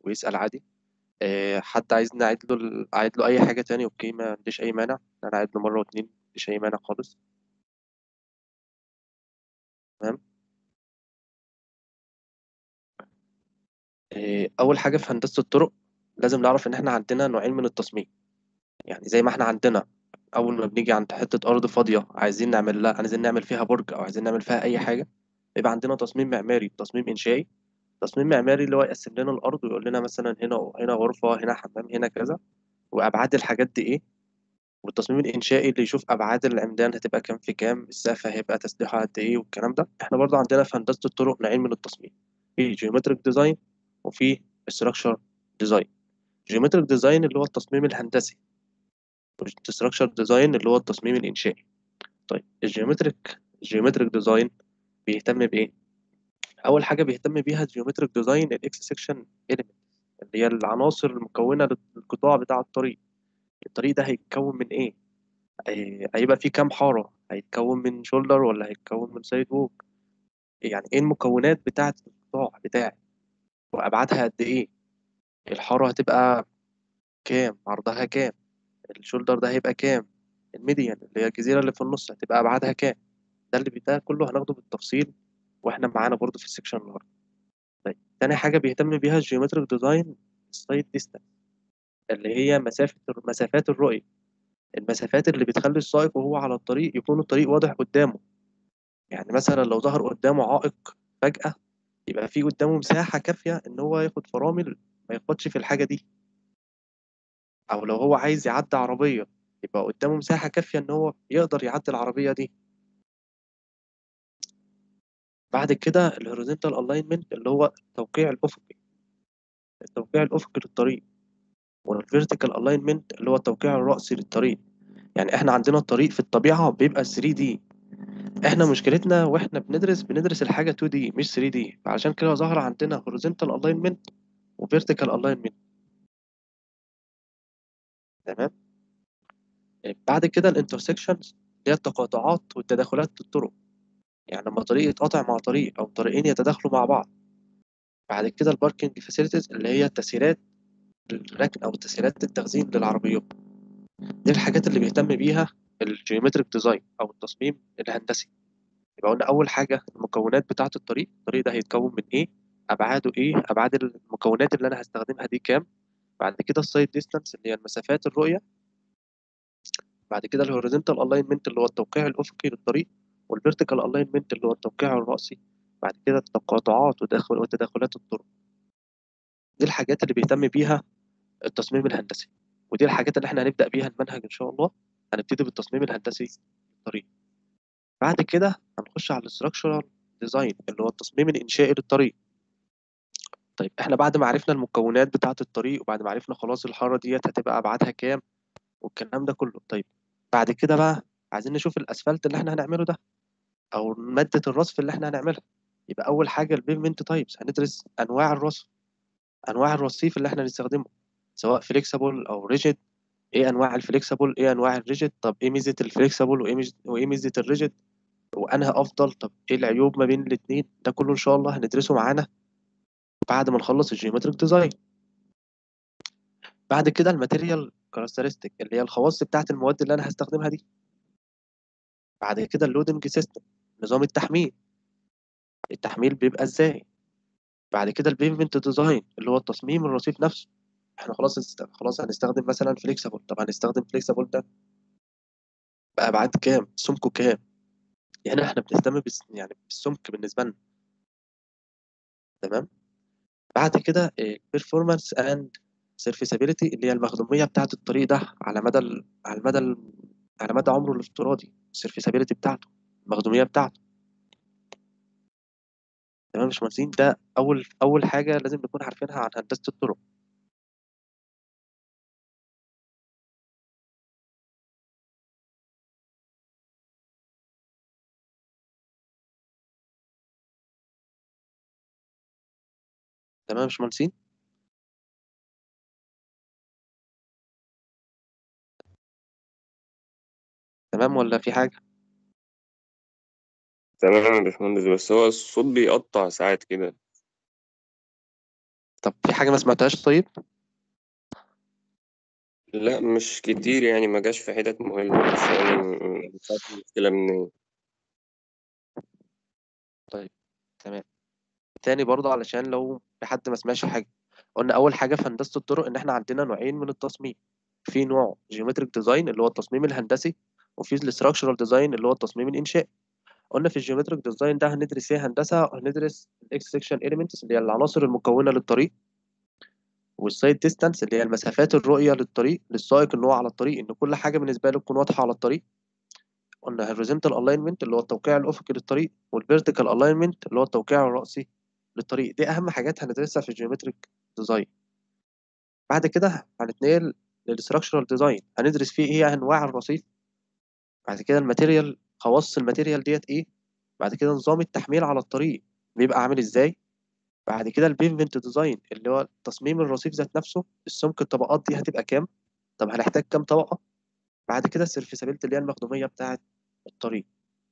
ويسأل عادي آه، حد عايز نعيد له ال- أعيد له أي حاجة تاني أوكي ما عنديش أي مانع أنا أعيد له مرة واتنين مفيش أي مانع خالص تمام آه، أول حاجة في هندسة الطرق لازم نعرف إن إحنا عندنا نوعين من التصميم يعني زي ما إحنا عندنا أول ما بنيجي عند حتة أرض فاضية عايزين نعمل لها عايزين نعمل فيها برج أو عايزين نعمل فيها أي حاجة يبقى عندنا تصميم معماري تصميم إنشائي تصميم معماري اللي هو يقسم لنا الأرض ويقول لنا مثلا هنا هنا غرفة هنا حمام هنا كذا وأبعاد الحاجات دي إيه والتصميم الإنشائي اللي يشوف أبعاد العمدان هتبقى كام في كام السقف هيبقى تسليحه قد إيه والكلام ده إحنا برضه عندنا في هندسة الطرق نوعين من التصميم في جيومتريك ديزاين وفي structure ديزاين جيومتريك ديزاين اللي هو التصميم الهندسي والستراكشر ديزاين اللي هو التصميم الإنشائي طيب الجيومتريك الجيومتريك ديزاين بيهتم بإيه؟ أول حاجة بيهتم بيها الجيومتريك ديزاين الإكس سكشن إيليمنت اللي هي العناصر المكونة للقطاع بتاع الطريق الطريق ده هيتكون من إيه؟ هي- هيبقى فيه كام حارة هيتكون من شولدر ولا هيتكون من سايد ووك يعني ايه المكونات بتاعة القطاع بتاعي وأبعادها قد ايه الحارة هتبقى كام عرضها كام الشولدر ده هيبقى كام الميديان اللي هي الجزيرة اللي في النص هتبقى أبعادها كام ده اللي ده كله هناخده بالتفصيل واحنا معانا برضو في السكشن النهارده طيب تاني حاجة بيهتم بيها الجيومتريك ديزاين السايد ديستانس اللي هي مسافة مسافات الرؤية المسافات اللي بتخلي السائق وهو على الطريق يكون الطريق واضح قدامه يعني مثلا لو ظهر قدامه عائق فجأة يبقى في قدامه مساحة كافية إن هو ياخد فرامل ما يخبطش في الحاجة دي أو لو هو عايز يعدي عربية يبقى قدامه مساحة كافية إن هو يقدر يعدي العربية دي بعد كده الهوريزونتال الاينمنت اللي هو التوقيع الأفقي التوقيع الأفقي للطريق والفيرتيكال الاينمنت اللي هو التوقيع الرأسي للطريق يعني احنا عندنا الطريق في الطبيعة بيبقى 3D احنا مشكلتنا واحنا بندرس بندرس الحاجة 2D مش 3D فعشان كده ظهر عندنا horizontal alignment و vertical alignment تمام بعد كده الانترسكشنز اللي هي التقاطعات والتداخلات في الطرق يعني لما طريق يتقاطع مع طريق او طريقين يتداخلوا مع بعض بعد كده الباركنج فاسيلتيز اللي هي التسهيلات الركن او تسهيلات التخزين للعربيات دي الحاجات اللي بيهتم بيها الجيومتريك ديزاين او التصميم الهندسي يبقى قلنا اول حاجه المكونات بتاعه الطريق الطريق ده هيتكون من ايه ابعاده ايه ابعاد المكونات اللي انا هستخدمها دي كام بعد كده السايد ديستانس اللي هي المسافات الرؤيه بعد كده الهوريزونتال الاينمنت اللي هو التوقيع الافقي للطريق والفيرتيكال الاينمنت اللي هو التوقيع الرأسي بعد كده التقاطعات وداخل وتداخلات الطرق دي الحاجات اللي بيهتم بيها التصميم الهندسي ودي الحاجات اللي احنا هنبدأ بيها المنهج ان شاء الله هنبتدي بالتصميم الهندسي للطريق بعد كده هنخش على الاستراكشرال ديزاين اللي هو التصميم الانشائي للطريق طيب احنا بعد ما عرفنا المكونات بتاعة الطريق وبعد ما عرفنا خلاص الحارة ديت هتبقى ابعادها كام والكلام ده كله طيب بعد كده بقى عايزين نشوف الاسفلت اللي احنا هنعمله ده او مادة الرصف اللي احنا هنعملها يبقى اول حاجة البيفمنت تايبس هندرس انواع الرصف انواع الرصيف اللي احنا هنستخدمه سواء فليكسبل او ريجيد ايه انواع الفليكسبل ايه انواع الريجيد طب ايه ميزة الفليكسبل وايه ميزة وايه ميزة الريجيد وانها افضل طب ايه العيوب ما بين الاثنين ده كله ان شاء الله هندرسه معانا بعد ما نخلص الجيومتريك ديزاين بعد كده الماتيريال كاركترستيك اللي هي الخواص بتاعت المواد اللي انا هستخدمها دي بعد كده اللودنج سيستم نظام التحميل التحميل بيبقى ازاي بعد كده البيفمنت ديزاين اللي هو التصميم الرصيف نفسه احنا خلاص است... خلاص هنستخدم مثلا فليكسبل طب هنستخدم فليكسبل ده بأبعاد كام سمكه كام يعني احنا بنهتم بس يعني بالسمك بالنسبة لنا تمام بعد كده البرفورمانس اند سيرفيسابيلتي اللي هي المخدومية بتاعة الطريق ده على مدى ال... على مدى ال... على مدى عمره الافتراضي السيرفيسابيلتي بتاعته المخدومية بتاعته تمام يا باشمهندسين ده أول أول حاجة لازم نكون عارفينها عن هندسة الطرق تمام يا باشمهندسين تمام ولا في حاجة تمام يا باشمهندس بس هو الصوت بيقطع ساعات كده طب في حاجة ما سمعتهاش طيب لا مش كتير يعني ما جاش في حتت مهمة بس يعني م- مش عارف المشكلة منين طيب تمام تاني برضه علشان لو في حد ما سمعش حاجة قلنا أول حاجة في هندسة الطرق إن إحنا عندنا نوعين من التصميم في نوع جيومتريك ديزاين اللي هو التصميم الهندسي وفي الاستراكشرال ديزاين اللي هو التصميم الإنشائي قلنا في الجيومتريك ديزاين ده هندرس ايه هندسة هندرس الاكس سكشن اليمنتس اللي هي العناصر المكونة للطريق والسايد ديستانس اللي هي المسافات الرؤية للطريق للسائق ان هو على الطريق ان كل حاجة بالنسبة له تكون واضحة على الطريق قلنا الهوريزونتال الاينمنت اللي هو التوقيع الافقي للطريق والفيرتيكال الاينمنت اللي هو التوقيع الرأسي للطريق دي اهم حاجات هندرسها في الجيومتريك ديزاين بعد كده هنتنقل للستراكشرال ديزاين هندرس فيه ايه انواع الرصيف بعد كده الماتيريال خواص الماتيريال ديت ايه بعد كده نظام التحميل على الطريق بيبقى عامل ازاي بعد كده البيفمنت ديزاين اللي هو تصميم الرصيف ذات نفسه السمك الطبقات دي هتبقى كام طب هنحتاج كام طبقة بعد كده السيرفيسابيلتي اللي هي المخدومية بتاعة الطريق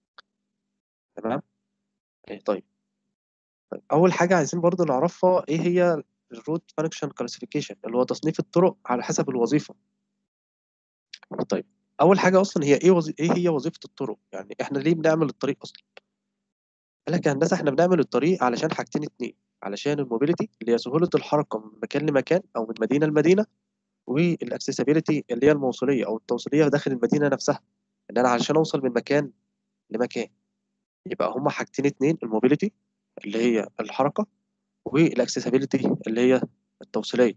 تمام إيه طيب طيب اول حاجة عايزين برضو نعرفها ايه هي الروت فانكشن كلاسيفيكيشن اللي هو تصنيف الطرق على حسب الوظيفة طيب اول حاجة اصلا هي ايه وظي... ايه هي وظيفة الطرق يعني احنا ليه بنعمل الطريق اصلا قال لك يا هندسة احنا بنعمل الطريق علشان حاجتين اتنين علشان الموبيليتي اللي هي سهولة الحركة من مكان لمكان أو من مدينة لمدينة والاكسسبيليتي اللي هي الموصلية أو التوصيلية داخل المدينة نفسها إن أنا علشان أوصل من مكان لمكان يبقى هما حاجتين اتنين الموبيليتي اللي هي الحركة والاكسسبيليتي اللي هي التوصيلية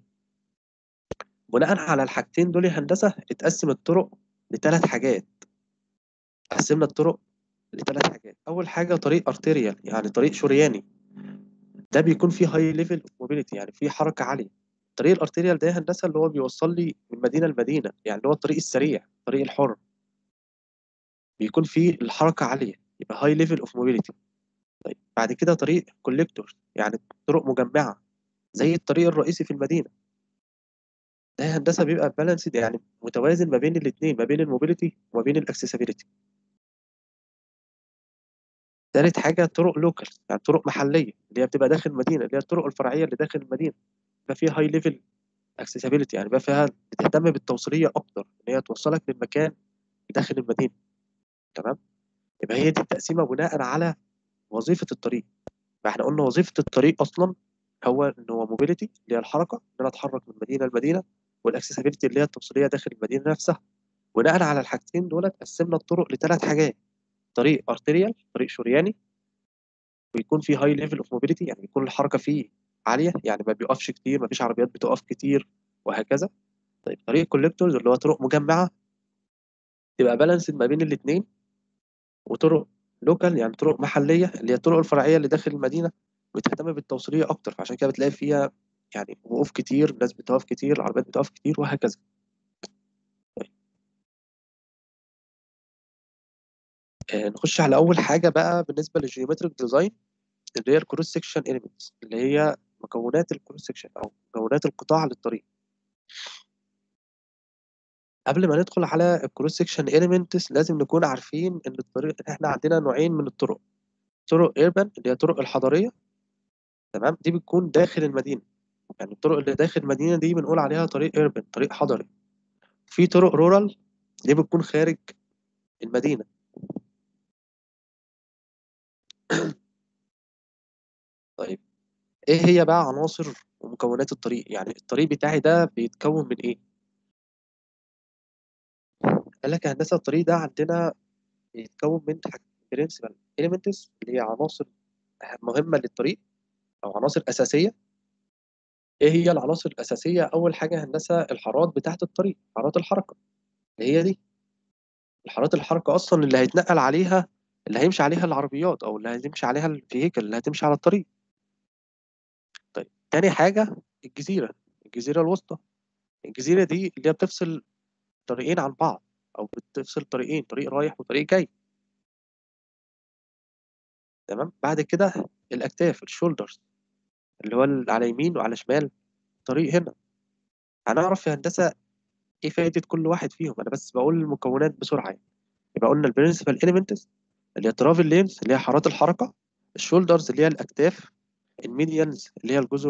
بناء على الحاجتين دول يا هندسة اتقسم الطرق لثلاث حاجات قسمنا الطرق لثلاث حاجات أول حاجة طريق ارتيريال يعني طريق شرياني ده بيكون فيه هاي ليفل اوف موبيليتي يعني فيه حركة عالية الطريق الارتيريال ده يا هندسة اللي هو بيوصل لي من مدينة لمدينة يعني اللي هو الطريق السريع الطريق الحر بيكون فيه الحركة عالية يبقى هاي ليفل اوف موبيليتي طيب بعد كده طريق كوليكتور يعني طرق مجمعة زي الطريق الرئيسي في المدينة ده يا هندسة بيبقى بالانسد يعني متوازن ما بين الاثنين ما بين الموبيليتي وما بين الاكسسبيليتي تالت حاجة طرق لوكال يعني طرق محلية اللي هي بتبقى داخل المدينة اللي هي الطرق الفرعية اللي داخل المدينة بيبقى فيها هاي ليفل اكسسبيليتي يعني بيبقى فيها بتهتم بالتوصيلية أكتر إن هي توصلك من مكان داخل المدينة تمام يبقى هي دي التقسيمة بناء على وظيفة الطريق فاحنا قلنا وظيفة الطريق أصلا هو إن هو موبيليتي اللي هي الحركة إن أنا أتحرك من مدينة لمدينة والاكسسبيليتي اللي هي التوصيلية داخل المدينة نفسها بناء على الحاجتين دول قسمنا الطرق لثلاث حاجات طريق ارتيريال طريق شرياني ويكون فيه هاي ليفل اوف موبيليتي يعني يكون الحركه فيه عاليه يعني ما بيقفش كتير ما فيش عربيات بتقف كتير وهكذا طيب طريق كوليكتورز اللي هو طرق مجمعه تبقى بالانسد ما بين الاثنين وطرق لوكال يعني طرق محليه اللي هي الطرق الفرعيه اللي داخل المدينه بتهتم بالتوصيليه اكتر فعشان كده بتلاقي فيها يعني وقوف كتير ناس بتقف كتير العربيات بتقف كتير وهكذا آه، نخش على اول حاجه بقى بالنسبه للجيومتريك ديزاين اللي هي الكروس سكشن اليمنتس اللي هي مكونات الكروس سكشن او مكونات القطاع للطريق قبل ما ندخل على الكروس سكشن اليمنتس لازم نكون عارفين ان الطريق ان احنا عندنا نوعين من الطرق طرق ايربان اللي هي الطرق الحضريه تمام دي بتكون داخل المدينه يعني الطرق اللي داخل المدينه دي بنقول عليها طريق ايربان طريق حضري في طرق رورال دي بتكون خارج المدينه طيب ايه هي بقى عناصر ومكونات الطريق يعني الطريق بتاعي ده بيتكون من ايه قال لك يا هندسه الطريق ده عندنا بيتكون من برنسبل elements اللي هي عناصر مهمه للطريق او عناصر اساسيه ايه هي العناصر الاساسيه اول حاجه هندسه الحارات بتاعه الطريق حارات الحركه اللي هي دي الحارات الحركه اصلا اللي هيتنقل عليها اللي هيمشي عليها العربيات او اللي هتمشي عليها الفيهيكل اللي هتمشي على الطريق طيب تاني حاجه الجزيره الجزيره الوسطى الجزيره دي اللي هي بتفصل طريقين عن بعض او بتفصل طريقين طريق رايح وطريق جاي تمام بعد كده الاكتاف الشولدرز اللي هو على يمين وعلى شمال الطريق هنا هنعرف يا هندسه ايه فائده كل واحد فيهم انا بس بقول المكونات بسرعه يعني. يبقى قلنا البرنسبل اليمنتس اللي هي ترافل لينز اللي هي حارات الحركه الشولدرز اللي هي الاكتاف الميديانز اللي هي الجزر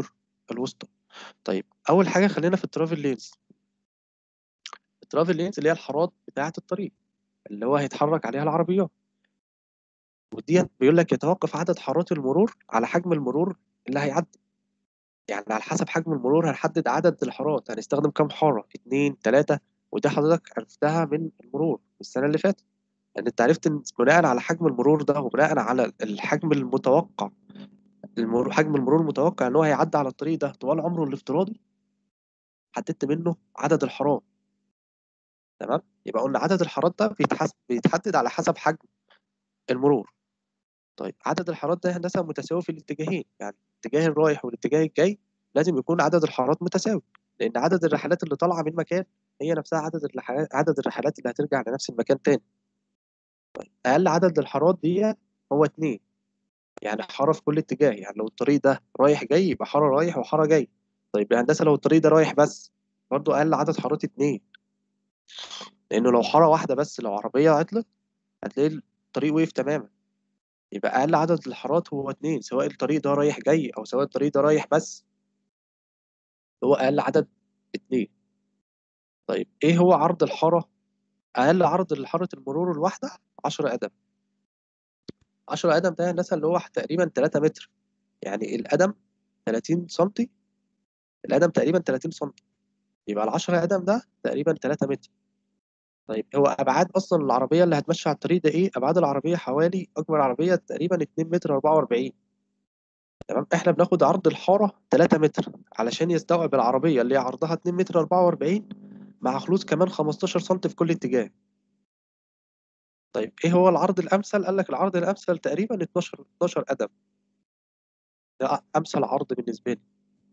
الوسطى طيب اول حاجه خلينا في الترافل لينز الترافل لينز اللي هي الحارات بتاعه الطريق اللي هو هيتحرك عليها العربيات وديت بيقول لك يتوقف عدد حارات المرور على حجم المرور اللي هيعدي يعني على حسب حجم المرور هنحدد عدد الحارات هنستخدم كام حاره اتنين تلاته ودي حضرتك عرفتها من المرور السنه اللي فاتت لان انت عرفت ان بناء على حجم المرور ده وبناء على الحجم المتوقع المرور حجم المرور المتوقع ان هو هيعدي على الطريق ده طوال عمره الافتراضي حددت منه عدد الحارات تمام يبقى قلنا عدد الحارات ده بيتحسب بيتحدد على حسب حجم المرور طيب عدد الحارات ده هندسه متساوي في الاتجاهين يعني الاتجاه الرايح والاتجاه الجاي لازم يكون عدد الحارات متساوي لان عدد الرحلات اللي طالعه من مكان هي نفسها عدد الرحلات عدد الرحلات اللي هترجع لنفس المكان تاني طيب اقل عدد الحارات دي هو اتنين يعني حاره في كل اتجاه يعني لو الطريق ده رايح جاي يبقى حاره رايح وحاره جاي طيب يا هندسه لو الطريق ده رايح بس برضو اقل عدد حارات اتنين لانه لو حاره واحده بس لو عربيه عطلت هتلاقي الطريق وقف تماما يبقى اقل عدد الحارات هو اتنين سواء الطريق ده رايح جاي او سواء الطريق ده رايح بس هو اقل عدد اتنين طيب ايه هو عرض الحاره اقل عرض لحاره المرور الواحده 10 قدم 10 قدم ده الناس اللي هو تقريبا 3 متر يعني القدم 30 سنتي القدم تقريبا 30 سنتي يبقى ال 10 قدم ده تقريبا 3 متر طيب هو ابعاد اصلا العربيه اللي هتمشي على الطريق ده ايه ابعاد العربيه حوالي اكبر عربيه تقريبا 2 متر 44 تمام احنا بناخد عرض الحاره 3 متر علشان يستوعب العربيه اللي هي عرضها 2 متر 44 مع خلوص كمان 15 سم في كل اتجاه طيب ايه هو العرض الامثل قال لك العرض الامثل تقريبا 12 12 قدم ده امثل عرض بالنسبه لي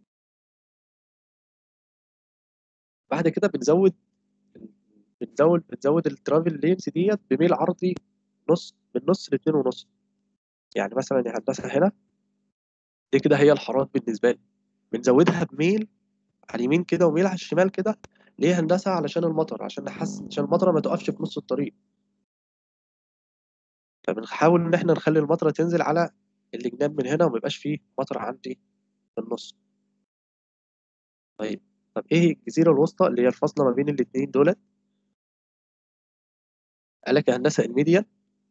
بعد كده بنزود بنزود بنزود الترافل لينز ديت بميل عرضي نص من نص لاتنين ونص يعني مثلا يا هندسه هنا دي كده هي الحارات بالنسبه لي بنزودها بميل على اليمين كده وميل على الشمال كده ليه هندسه علشان المطر عشان نحسن عشان المطره ما تقفش في نص الطريق فبنحاول ان احنا نخلي المطره تنزل على الجناب من هنا وما يبقاش فيه مطر عندي في النص طيب طب ايه الجزيره الوسطى اللي هي الفاصله ما بين الاثنين دولت قال لك يا هندسه الميديان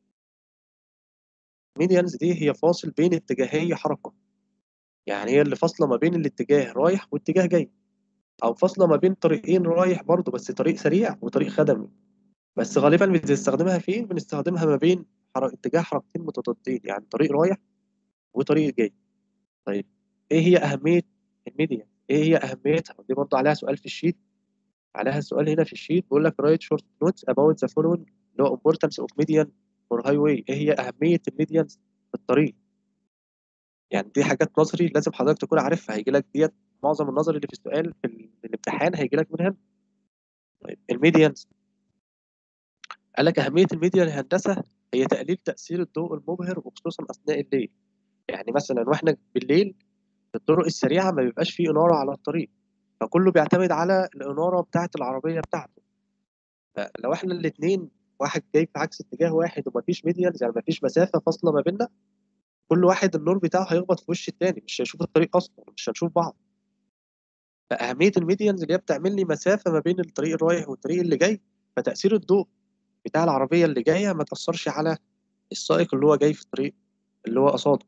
الميديانز دي هي فاصل بين اتجاهي حركه يعني هي اللي فاصله ما بين الاتجاه رايح واتجاه جاي او فاصله ما بين طريقين رايح برضه بس طريق سريع وطريق خدمي بس غالبا بنستخدمها فين بنستخدمها ما بين حر... اتجاه حركتين متضادين يعني طريق رايح وطريق جاي طيب ايه هي اهميه الميديان ايه هي اهميتها دي برضه عليها سؤال في الشيت عليها سؤال هنا في الشيت بيقول لك write short notes about the following اللي هو importance of median for highway ايه هي اهميه الميديانز في الطريق يعني دي حاجات نظري لازم حضرتك تكون عارفها هيجي لك ديت معظم النظري اللي في السؤال في, ال... في الامتحان هيجي لك من هنا طيب الميديانز قال لك اهميه الميديان الهندسه هي تقليل تاثير الضوء المبهر وخصوصا اثناء الليل يعني مثلا واحنا بالليل الطرق السريعه ما بيبقاش فيه اناره على الطريق فكله بيعتمد على الاناره بتاعه العربيه بتاعته فلو احنا الاثنين واحد جاي في عكس اتجاه واحد ومفيش ميديانز يعني مفيش مسافه فاصله ما بيننا كل واحد النور بتاعه هيخبط في وش التاني مش هيشوف الطريق اصلا مش هنشوف بعض فاهميه الميديانز اللي هي بتعمل لي مسافه ما بين الطريق الرايح والطريق اللي جاي فتاثير الضوء بتاع العربيه اللي جايه ما تاثرش على السائق اللي هو جاي في الطريق اللي هو قصاده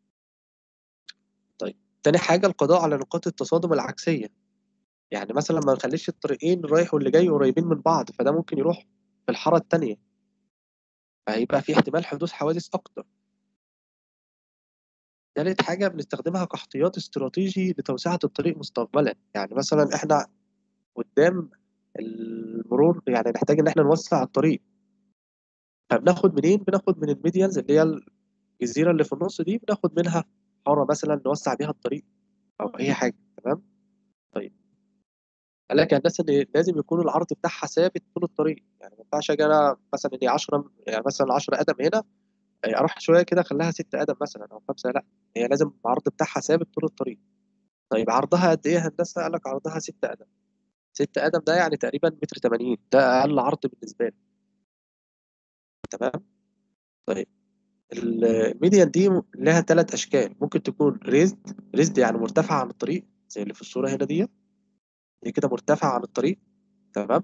طيب تاني حاجه القضاء على نقاط التصادم العكسيه يعني مثلا ما نخليش الطريقين الرايح واللي جاي قريبين من بعض فده ممكن يروح في الحاره التانيه فهيبقى في احتمال حدوث حوادث اكتر تالت حاجة بنستخدمها كاحتياط استراتيجي لتوسعة الطريق مستقبلا يعني مثلا احنا قدام المرور يعني نحتاج ان احنا نوسع الطريق فبناخد منين بناخد من الميديانز اللي هي الجزيرة اللي في النص دي بناخد منها حارة مثلا نوسع بيها الطريق او اي حاجة تمام طيب قال لك يا هندسة ان لازم يكون العرض بتاعها ثابت طول الطريق يعني ما ينفعش اجي انا مثلا اني 10 يعني مثلا 10 قدم هنا اروح شويه كده اخليها 6 قدم مثلا او 5 لا هي لازم العرض بتاعها ثابت طول الطريق طيب عرضها قد ايه هندسه قال لك عرضها 6 قدم 6 قدم ده يعني تقريبا متر 80 ده اقل عرض بالنسبه لي تمام طيب الميديان دي لها ثلاث اشكال ممكن تكون ريزد ريزد يعني مرتفعه عن الطريق زي اللي في الصورة هنا دي دي كده مرتفعة عن الطريق تمام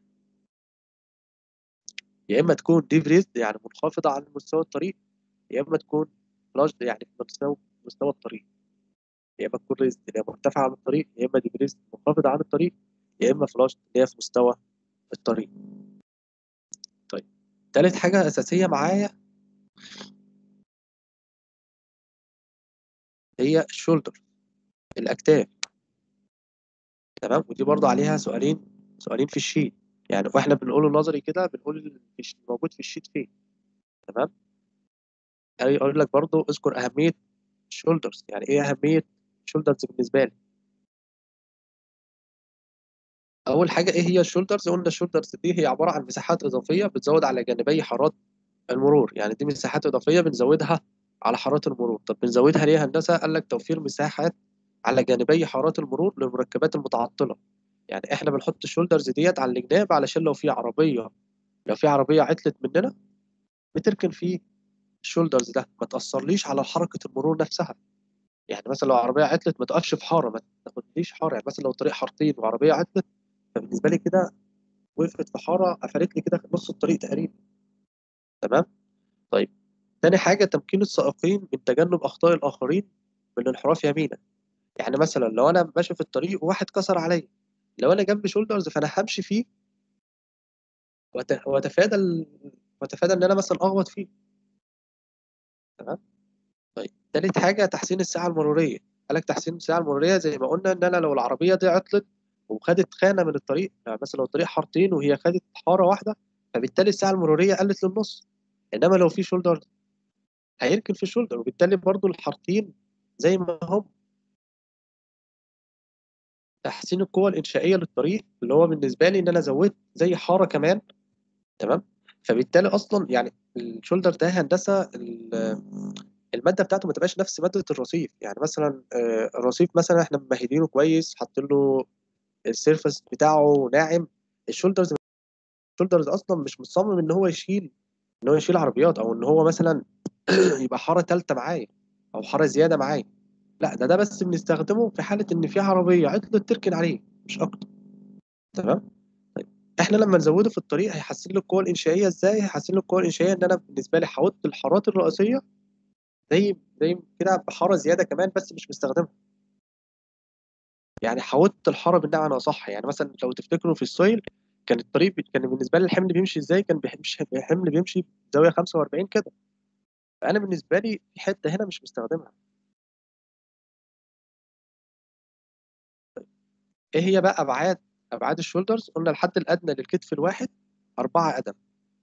يا إما تكون ديفريزد يعني منخفضة عن مستوى الطريق يا إما تكون فلاش يعني في مستوى مستوى الطريق يا إما تكون ريزد اللي هي مرتفعة عن الطريق يا إما ديفريزد منخفضة عن الطريق يا إما فلاش اللي هي في مستوى الطريق طيب تالت حاجة أساسية معايا هي الشولدر الأكتاف تمام ودي برضه عليها سؤالين سؤالين في الشيت يعني واحنا بنقوله نظري كده بنقول في الش- موجود في الشيت فين تمام أي اقول لك برضه اذكر اهميه الشولدرز يعني ايه اهميه الشولدرز بالنسبه لي اول حاجه ايه هي الشولدرز قلنا الشولدرز دي هي عباره عن مساحات اضافيه بتزود على جانبي حارات المرور يعني دي مساحات اضافيه بنزودها على حارات المرور طب بنزودها ليه يا هندسه قال لك توفير مساحات على جانبي حارات المرور للمركبات المتعطله يعني احنا بنحط الشولدرز ديت على الجناب علشان لو في عربيه لو في عربيه عطلت مننا بتركن في الشولدرز ده ما تاثرليش على حركه المرور نفسها يعني مثلا لو عربيه عطلت ما تقفش في حاره ما تاخدليش حاره يعني مثلا لو طريق حارتين وعربيه عطلت فبالنسبه لي كده وقفت في حاره قفلت لي كده نص الطريق تقريبا تمام طيب تاني حاجه تمكين السائقين من تجنب اخطاء الاخرين بالانحراف يمينا يعني مثلا لو انا ماشي في الطريق وواحد كسر عليا لو انا جنبي شولدرز فانا همشي فيه وأت- واتفادى ال... واتفادى ان انا مثلا اخبط فيه تمام طيب تالت حاجه تحسين الساعه المروريه قالك تحسين الساعه المروريه زي ما قلنا ان انا لو العربيه دي عطلت وخدت خانه من الطريق يعني مثلا لو الطريق حارتين وهي خدت حاره واحده فبالتالي الساعه المروريه قلت للنص انما لو في شولدر هيركن في الشولدر وبالتالي برضو الحارتين زي ما هم تحسين القوة الإنشائية للطريق اللي هو بالنسبة لي إن أنا زودت زي حارة كمان تمام فبالتالي أصلا يعني الشولدر ده هندسة ال- المادة بتاعته ما تبقاش نفس مادة الرصيف يعني مثلا آه، الرصيف مثلا إحنا ممهدينه كويس حاطين له السيرفس بتاعه ناعم الشولدرز الشولدرز أصلا مش مصمم إن هو يشيل إن هو يشيل عربيات أو إن هو مثلا يبقى حارة تالتة معايا أو حارة زيادة معايا لا ده ده بس بنستخدمه في حالة إن في عربية عطلت تركن عليه مش أكتر تمام طيب احنا لما نزوده في الطريق هيحسن لي القوه الانشائيه ازاي هيحسن لي القوه الانشائيه ان انا بالنسبه لي حاولت الحارات الرئيسيه زي زي كده بحاره زياده كمان بس مش مستخدمها يعني حاولت الحاره بالمعنى صح يعني مثلا لو تفتكروا في السويل كان الطريق بي- كان بالنسبه لي الحمل بيمشي ازاي كان بيمشي الحمل بيمشي بزاويه 45 كده فانا بالنسبه لي في حته هنا مش مستخدمها ايه هي بقى ابعاد ابعاد الشولدرز قلنا الحد الادنى للكتف الواحد 4 قدم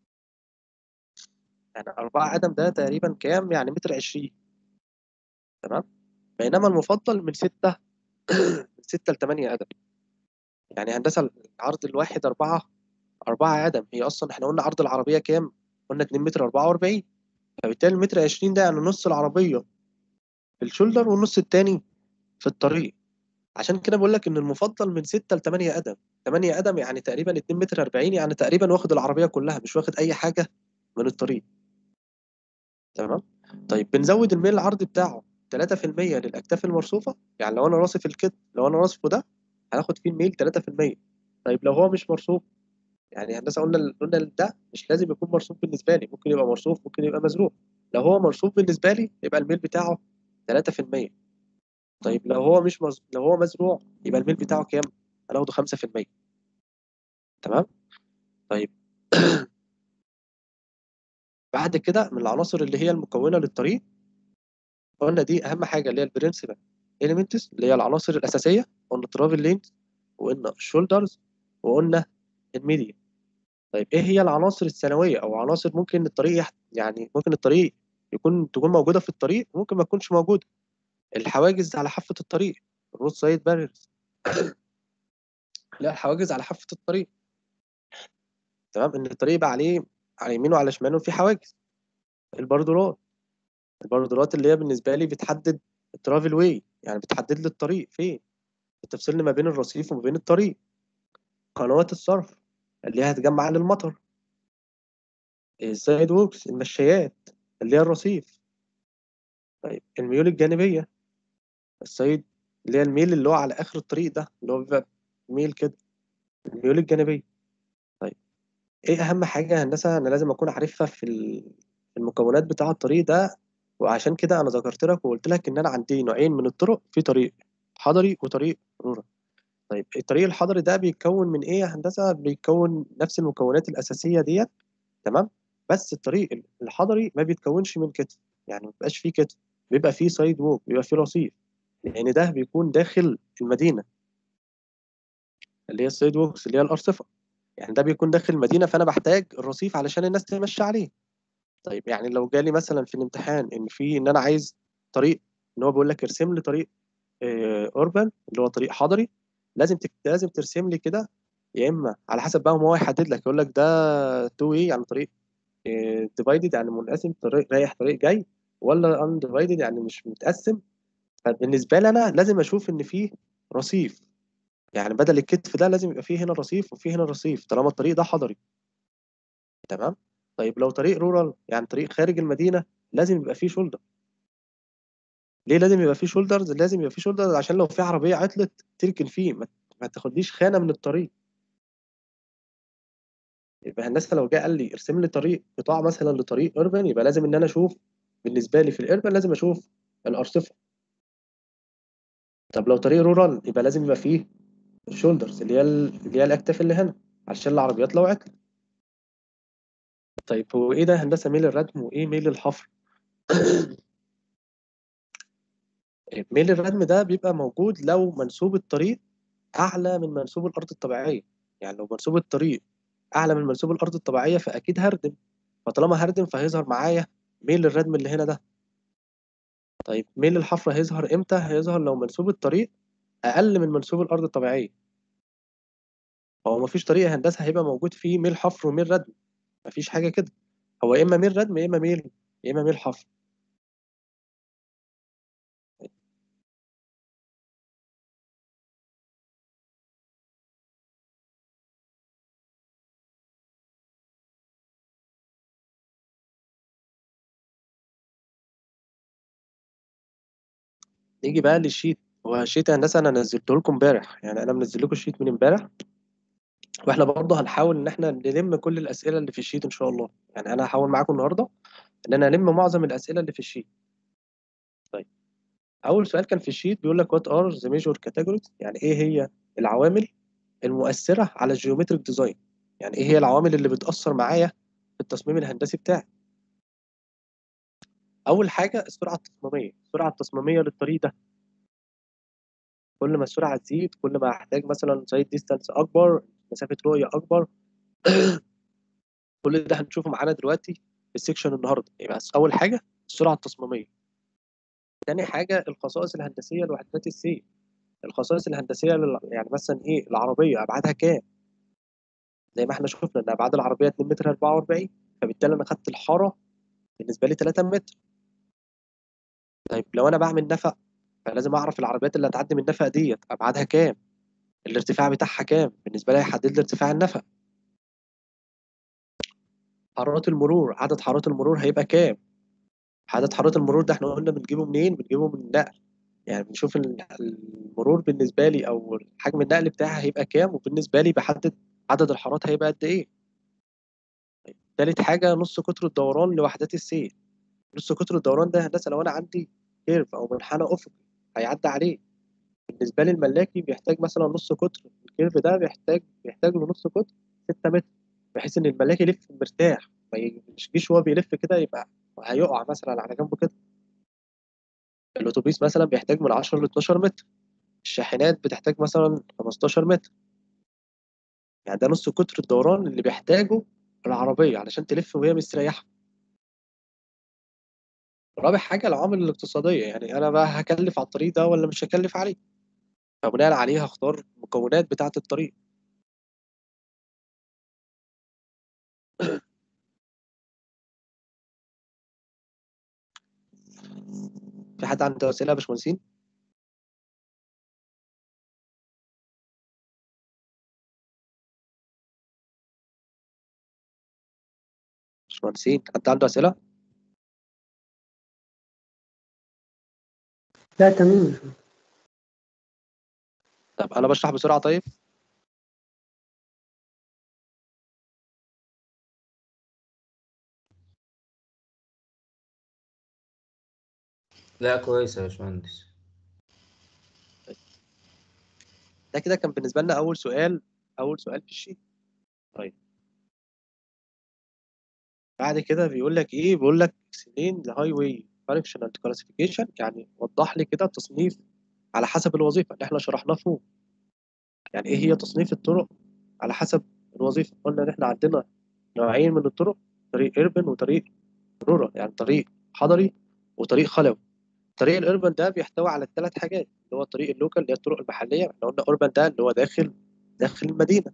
يعني 4 قدم ده تقريبا كام يعني متر 20 تمام بينما المفضل من 6 من 6 ل 8 قدم يعني هندسه العرض الواحد 4 4 قدم هي اصلا احنا قلنا عرض العربيه كام قلنا 2 متر 44 فبالتالي المتر 20 ده يعني نص العربيه في الشولدر والنص التاني في الطريق عشان كده بقول لك ان المفضل من 6 ل 8 قدم 8 قدم يعني تقريبا 2 متر 40 يعني تقريبا واخد العربيه كلها مش واخد اي حاجه من الطريق تمام طيب بنزود الميل العرضي بتاعه 3% للاكتاف المرصوفه يعني لو انا راصف الكتف لو انا راصفه ده هناخد فيه الميل 3% طيب لو هو مش مرصوف يعني هندسه قلنا قلنا ده مش لازم يكون مرصوف بالنسبه لي ممكن يبقى مرصوف ممكن يبقى مزروع لو هو مرصوف بالنسبه لي يبقى الميل بتاعه 3% طيب لو هو مش مز... لو هو مزروع يبقى الميل بتاعه كام هناخده 5% تمام طيب بعد كده من العناصر اللي هي المكونه للطريق قلنا دي اهم حاجه اللي هي البرنسبل اليمنتس اللي هي العناصر الاساسيه قلنا ترافل لينز وقلنا الشولدرز وقلنا الميديا طيب ايه هي العناصر الثانويه او عناصر ممكن الطريق يح- يعني ممكن الطريق يكون تكون موجوده في الطريق وممكن ما تكونش موجوده الحواجز على حافه الطريق الرود سايد باريرز لا الحواجز على حافه الطريق تمام ان الطريق يبقى عليه على يمينه وعلى شماله في حواجز البردورات البردورات اللي هي بالنسبه لي بتحدد الترافل واي يعني بتحدد لي الطريق فين بتفصلني ما بين الرصيف وما بين الطريق قنوات الصرف اللي هي هتجمع لي المطر السايد ووكس المشايات اللي هي الرصيف طيب الميول الجانبية السايد اللي هي الميل اللي هو على اخر الطريق ده اللي هو بيبقى ميل كده الميول الجانبيه طيب ايه اهم حاجه هندسه انا لازم اكون عارفها في ال- في المكونات بتاع الطريق ده وعشان كده انا ذكرت لك وقلت لك ان انا عندي نوعين من الطرق في طريق حضري وطريق رورال طيب الطريق الحضري ده بيتكون من ايه يا هندسه بيتكون نفس المكونات الاساسيه ديت تمام بس الطريق الحضري ما بيتكونش من كتف يعني ما بيبقاش فيه كتف بيبقى فيه سايد ووك بيبقى فيه رصيف لان ده بيكون داخل المدينه اللي هي السايد ووكس اللي هي الارصفه يعني ده بيكون داخل المدينه فانا بحتاج الرصيف علشان الناس تمشي عليه طيب يعني لو جالي مثلا في الامتحان ان في ان انا عايز طريق ان هو بيقول لك ارسم لي طريق اوربان اللي هو طريق حضري لازم تك... لازم ترسم لي كده يا اما على حسب بقى ما هو يحدد لك يقول لك ده تو ايه يعني طريق ديفايدد يعني منقسم طريق رايح طريق جاي ولا ان ديفايدد يعني مش متقسم فبالنسبه لي انا لازم اشوف ان فيه رصيف يعني بدل الكتف ده لازم يبقى فيه هنا رصيف وفيه هنا رصيف طالما الطريق ده حضري تمام طيب لو طريق رورال يعني طريق خارج المدينه لازم يبقى فيه شولدر ليه لازم يبقى فيه شولدرز لازم يبقى فيه شولدرز عشان لو في عربيه عطلت تركن فيه ما, ما تاخدليش خانه من الطريق يبقى الناس لو جه قال لي ارسم لي طريق قطاع مثلا لطريق اربن يبقى لازم ان انا اشوف بالنسبه لي في الاربن لازم اشوف الارصفه طب لو طريق رورال يبقى لازم يبقى فيه الشولدرز اللي هي اللي هي الاكتاف اللي هنا علشان العربيات لو عطلت طيب هو ايه ده هندسه ميل الردم وايه ميل الحفر ميل الردم ده بيبقى موجود لو منسوب الطريق اعلى من منسوب الارض الطبيعيه يعني لو منسوب الطريق اعلى من منسوب الارض الطبيعيه فاكيد هردم فطالما هردم فهيظهر معايا ميل الردم اللي هنا ده طيب ميل الحفر هيظهر امتى هيظهر لو منسوب الطريق اقل من منسوب الارض الطبيعيه هو مفيش طريق هندسه هيبقى موجود فيه ميل حفر وميل ردم مفيش حاجه كده هو يا اما ميل ردم يا اما ميل يا اما ميل حفر نيجي بقى للشيت هو الشيت هندسه انا نزلته لكم امبارح يعني انا منزل لكم الشيت من امبارح واحنا برضه هنحاول ان احنا نلم كل الاسئله اللي في الشيت ان شاء الله يعني انا هحاول معاكم النهارده ان انا الم معظم الاسئله اللي في الشيت طيب اول سؤال كان في الشيت بيقول لك وات ار ذا ميجور كاتيجوريز يعني ايه هي العوامل المؤثره على الجيومتريك ديزاين يعني ايه هي العوامل اللي بتاثر معايا في التصميم الهندسي بتاعي اول حاجه السرعه التصميميه السرعه التصميميه للطريق ده كل ما السرعه تزيد كل ما احتاج مثلا سايد ديستانس اكبر مسافه رؤيه اكبر كل ده هنشوفه معانا دلوقتي في السكشن النهارده يبقى اول حاجه السرعه التصميميه تاني حاجه الخصائص الهندسيه لوحدات السير الخصائص الهندسيه لل... يعني مثلا ايه العربيه ابعادها كام زي ما احنا شفنا ان ابعاد العربيه 2 متر 44 فبالتالي انا خدت الحاره بالنسبه لي 3 متر طيب لو انا بعمل نفق فلازم اعرف العربيات اللي هتعدي من النفق ديت ابعادها كام الارتفاع بتاعها كام بالنسبه لي هيحدد لي ارتفاع النفق حرارات المرور عدد حرارات المرور هيبقى كام عدد حرارات المرور ده احنا قلنا بنجيبه منين بنجيبه من النقل يعني بنشوف المرور بالنسبه لي او حجم النقل بتاعها هيبقى كام وبالنسبه لي بحدد عدد الحارات هيبقى قد ايه طيب. تالت حاجه نص قطر الدوران لوحدات السير نص قطر الدوران ده هندسه لو انا عندي كيرف او منحنى افقي هيعدي عليه بالنسبه لي الملاكي بيحتاج مثلا نص قطر الكيرف ده بيحتاج بيحتاج له نص قطر 6 متر بحيث ان الملاكي يلف مرتاح ما يجيش وهو بيلف كده يبقى هيقع مثلا على جنبه كده الاتوبيس مثلا بيحتاج من 10 ل 12 متر الشاحنات بتحتاج مثلا 15 متر يعني ده نص قطر الدوران اللي بيحتاجه العربية علشان تلف وهي مستريحة رابع حاجة العوامل الاقتصادية يعني أنا بقى هكلف على الطريق ده ولا مش هكلف عليه فبناء عليه هختار المكونات بتاعة الطريق في حد عنده أسئلة يا باشمهندسين؟ باشمهندسين حد عنده أسئلة؟ لا تمام طب انا بشرح بسرعه طيب لا كويس يا باشمهندس ده كده كان بالنسبه لنا اول سؤال اول سؤال في الشيت طيب بعد كده بيقول لك ايه بيقول لك explain the highway functional classification يعني وضح لي كده التصنيف على حسب الوظيفه اللي احنا شرحناه فوق يعني ايه هي تصنيف الطرق على حسب الوظيفه قلنا ان احنا عندنا نوعين من الطرق طريق اربن وطريق رورال يعني طريق حضري وطريق خلوي طريق الاربن ده بيحتوي على الثلاث حاجات اللي هو الطريق اللوكال اللي هي الطرق المحليه احنا قلنا اوربن ده اللي هو داخل داخل المدينه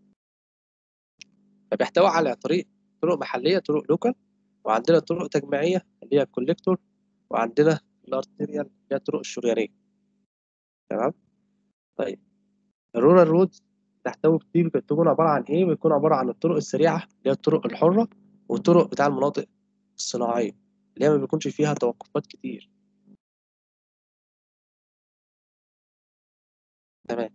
فبيحتوي على طريق طرق محليه طرق لوكال وعندنا طرق تجميعيه اللي هي الكوليكتور وعندنا الارتيريال اللي هي الطرق الشريانيه تمام طيب الرورال رود تحتوي دي بتكون عباره عن ايه بتكون عباره عن الطرق السريعه اللي هي الطرق الحره والطرق بتاع المناطق الصناعيه اللي هي ما بيكونش فيها توقفات كتير تمام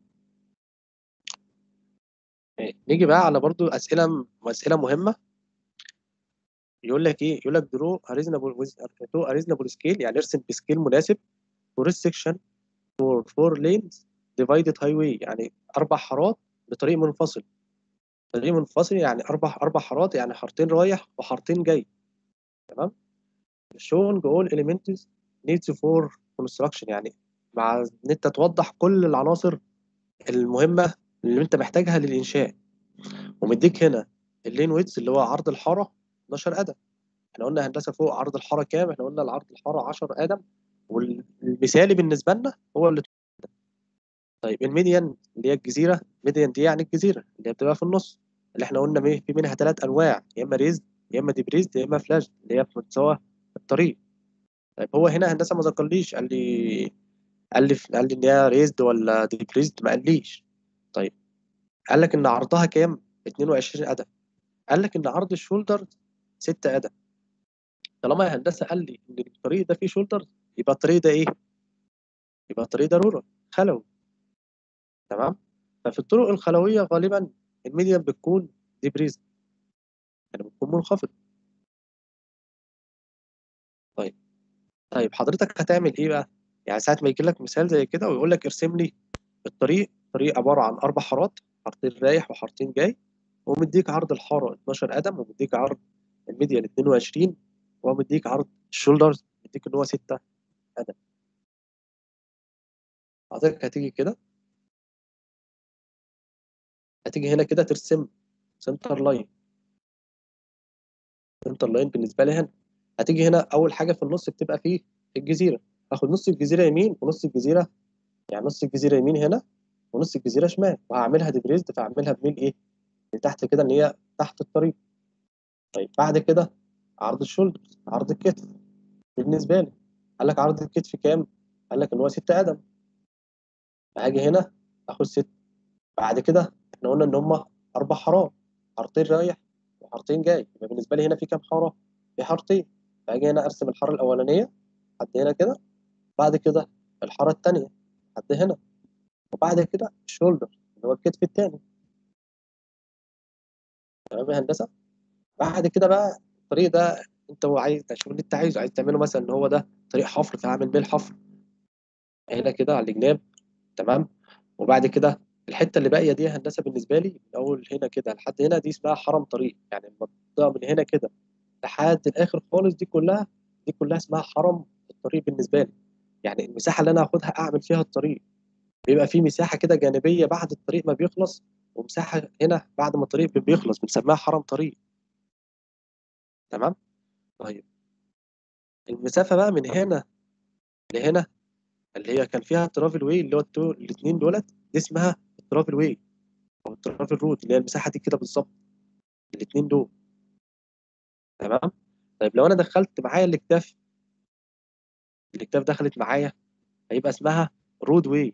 إيه، نيجي بقى على برضو اسئله اسئله مهمه يقول لك ايه يقول لك درو ريزونبل درو ريزونبل سكيل يعني ارسم بسكيل مناسب فور سيكشن فور فور لينز ديفايدد هاي واي يعني اربع حارات بطريق منفصل طريق منفصل يعني اربع اربع حارات يعني حارتين رايح وحارتين جاي تمام showing all elements needs for construction يعني مع ان انت توضح كل العناصر المهمه اللي انت محتاجها للانشاء ومديك هنا اللين ويتس اللي هو عرض الحاره 12 قدم احنا قلنا هندسه فوق عرض الحاره كام احنا قلنا العرض الحاره 10 قدم والمثالي بالنسبه لنا هو اللي طيب الميديان اللي هي الجزيره ميديان دي يعني الجزيره اللي هي بتبقى في النص اللي احنا قلنا ميه في منها ثلاث انواع يا اما ريزد يا اما ديبريزد يا اما فلاش اللي هي في مستوى الطريق طيب هو هنا هندسه ما ذكرليش قال لي قال لي قال لي ان هي ريزد ولا ديبريزد ما قاليش طيب قال لك ان عرضها كام 22 قدم قال لك ان عرض الشولدر 6 قدم طالما يا هندسه قال لي ان الطريق ده فيه شولدر يبقى الطريق ده ايه يبقى الطريق ده رورال خلوي تمام ففي الطرق الخلويه غالبا الميديان بتكون ديبريزد يعني بتكون منخفض طيب طيب حضرتك هتعمل ايه بقى يعني ساعه ما يجي لك مثال زي كده ويقول لك ارسم لي الطريق طريق عباره عن اربع حارات حارتين رايح وحارتين جاي ومديك عرض الحاره 12 قدم ومديك عرض الميديان 22 ومديك عرض الشولدرز مديك ان هو 6 قدم حضرتك هتيجي كده هتيجي هنا كده ترسم سنتر لاين سنتر لاين بالنسبه لي هنا هتيجي هنا اول حاجه في النص بتبقى فيه الجزيره هاخد نص الجزيره يمين ونص الجزيره يعني نص الجزيره يمين هنا ونص الجزيره شمال وهعملها ديبريزد فاعملها بميل ايه لتحت كده ان هي تحت الطريق طيب بعد كده عرض الشولدر عرض الكتف بالنسبه لي قال لك عرض الكتف كام قال لك ان هو 6 قدم هاجي هنا اخد 6 بعد كده احنا قلنا ان هم اربع حارات حارتين رايح وحارتين جاي يبقى بالنسبه لي هنا في كام حاره في حارتين فاجي هنا ارسم الحاره الاولانيه لحد هنا كده بعد كده الحاره الثانيه لحد هنا وبعد كده الشولدر اللي هو الكتف الثاني تمام يا هندسه بعد كده بقى الطريق ده انت عايز تشوف اللي انت عايزه عايز تعمله مثلا ان هو ده طريق حفر فاعمل بيه الحفر هنا كده على الجناب تمام وبعد كده الحته اللي باقيه دي هندسه بالنسبه لي من اول هنا كده لحد هنا دي اسمها حرم طريق يعني المنطقه من هنا كده لحد الاخر خالص دي كلها دي كلها اسمها حرم الطريق بالنسبه لي يعني المساحه اللي انا هاخدها اعمل فيها الطريق بيبقى في مساحه كده جانبيه بعد الطريق ما بيخلص ومساحه هنا بعد ما الطريق بيخلص بنسميها حرم طريق تمام طيب المسافه بقى من هنا لهنا اللي هي كان فيها ترافل واي اللي هو الاثنين دولت دي اسمها الترافل واي او الترافل روت اللي هي المساحه دي كده بالظبط الاثنين دول تمام طيب لو انا دخلت معايا الاكتاف الاكتاف دخلت معايا هيبقى اسمها رود واي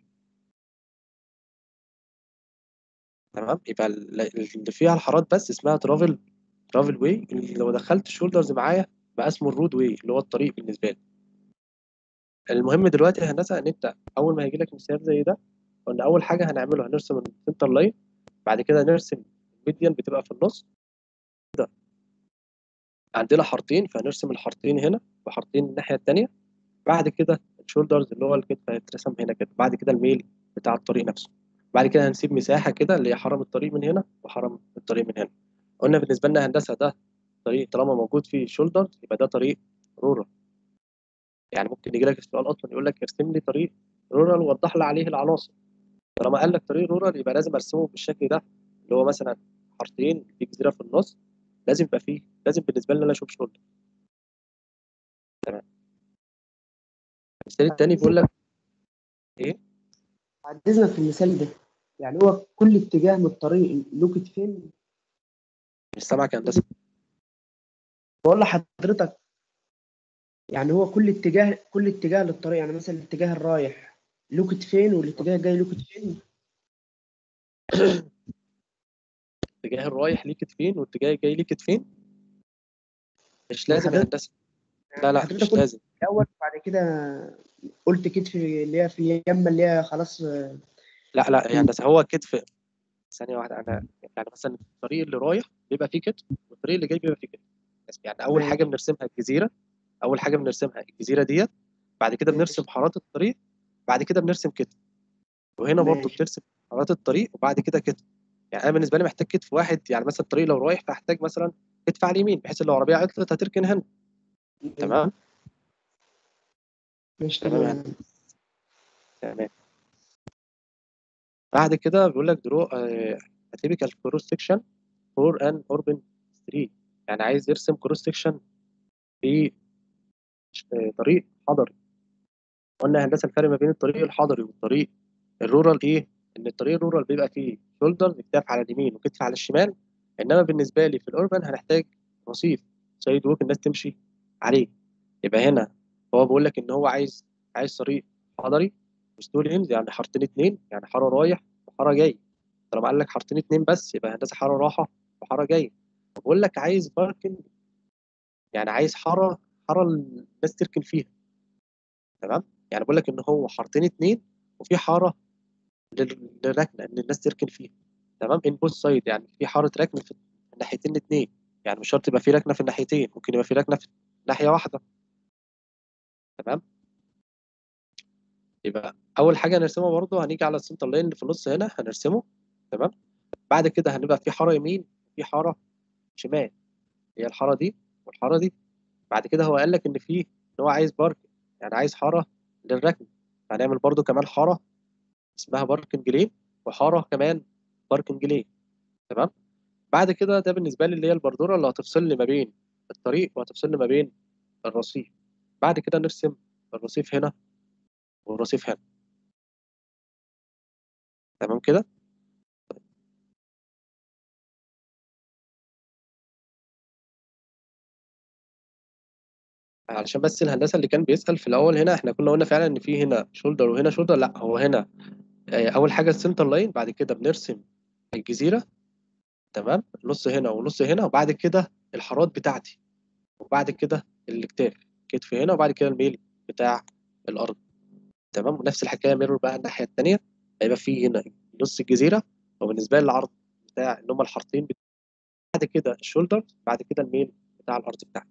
تمام يبقى اللي فيها الحارات بس اسمها ترافل ترافل واي لو دخلت الشولدرز معايا بقى اسمه الرود واي اللي هو الطريق بالنسبه لي المهم دلوقتي يا هندسه ان انت اول ما هيجي لك مثال زي ده قلنا اول حاجه هنعمله هنرسم السنتر لاين بعد كده نرسم الميديان بتبقى في النص كده عندنا حارتين فهنرسم الحارتين هنا وحارتين الناحيه الثانيه بعد كده الشولدرز اللي هو الكتف هيترسم هنا كده بعد كده الميل بتاع الطريق نفسه بعد كده هنسيب مساحه كده اللي هي حرم الطريق من هنا وحرم الطريق من هنا قلنا بالنسبه لنا هندسه ده طريق طالما موجود فيه شولدرز يبقى ده طريق رورال يعني ممكن يجي لك السؤال اصلا يقول لك ارسم لي طريق رورال ووضح لي عليه العناصر طالما قال لك طريق رورال يبقى لازم ارسمه بالشكل ده اللي هو مثلا حارتين في جزيره في النص لازم يبقى فيه لازم بالنسبه لي انا اشوف شولدر تمام المثال التاني بيقول لك بعد اذنك في المثال ده يعني هو كل اتجاه من الطريق له كتفين مش سامعك يا هندسه بقول لحضرتك يعني هو كل اتجاه كل اتجاه للطريق يعني مثلا الاتجاه الرايح له كتفين والاتجاه الجاي له كتفين الاتجاه الرايح ليه كتفين والاتجاه الجاي ليه كتفين مش لازم يا حضرتك- هندسه لا لا حضرتك مش قلت لازم الاول بعد كده قلت كتف اللي هي في اليمه اللي هي خلاص لا لا يا هندسه هو كتف ثانيه واحده انا يعني مثلا الطريق اللي رايح بيبقى فيه كتف والطريق اللي جاي بيبقى فيه كتف بس يعني اول ماشي. حاجه بنرسمها الجزيره اول حاجه بنرسمها الجزيره ديت بعد كده ماشي. بنرسم حارات الطريق بعد كده بنرسم كتف وهنا برضو ماشي. بترسم حارات الطريق وبعد كده كتف يعني انا بالنسبه لي محتاج كتف واحد يعني مثلا الطريق لو رايح فهحتاج مثلا كتف على اليمين بحيث لو عربيه عطلت هتركن هنا تمام ماشي تمام تمام يعني. تمام بعد كده بيقول لك درو اتيبيكال كروس سكشن فور ان اوربن ستريت يعني عايز يرسم كروس سكشن في ش- آه، طريق حضري قلنا هندسه الفرق ما بين الطريق الحضري والطريق الرورال ايه ان الطريق الرورال بيبقى فيه شولدر كتاف على اليمين وكتف على الشمال انما بالنسبه لي في الاوربن هنحتاج رصيف سايد ووك الناس تمشي عليه يبقى هنا هو بيقول لك ان هو عايز عايز طريق حضري وستو لينز يعني حارتين اتنين يعني حاره رايح وحاره جاي طالما قال لك حارتين اتنين بس يبقى هندسه حاره راحه وحاره جايه بقول لك عايز باركنج يعني عايز حاره حاره الناس تركن فيها تمام يعني بقول لك ان هو حارتين اتنين وفي حاره لل- للركنه ان الناس تركن فيها تمام ان بوث سايد يعني في حاره ركن في الناحيتين الاثنين يعني مش شرط يبقى في ركنه في الناحيتين ممكن يبقى في ركنه في ناحيه واحده تمام يبقى اول حاجه هنرسمها برضو هنيجي على السنتر لاين اللي في النص هنا هنرسمه تمام بعد كده هنبقى في حاره يمين وفي حاره شمال هي الحاره دي والحاره دي بعد كده هو قال لك ان في ان هو عايز بارك يعني عايز حاره للركن هنعمل برضو كمان حاره اسمها باركنج لين وحاره كمان باركنج لين تمام بعد كده ده بالنسبه لي اللي هي البردوره اللي هتفصل لي ما بين الطريق وهتفصل لي ما بين الرصيف بعد كده نرسم الرصيف هنا والرصيف هنا تمام كده علشان بس الهندسه اللي كان بيسال في الاول هنا احنا كنا قلنا فعلا ان في هنا شولدر وهنا شولدر لا هو هنا آه، اول حاجه السنتر لاين بعد كده بنرسم الجزيره تمام نص هنا ونص هنا وبعد كده الحارات بتاعتي وبعد كده الاكتاف كتف هنا وبعد كده الميل بتاع الارض تمام ونفس الحكايه ميرور بقى الناحيه الثانيه هيبقى في هنا نص الجزيره وبالنسبه لي العرض بتاع اللي هم الحارتين بت- بعد كده الشولدر بعد كده الميل بتاع الارض بتاعتي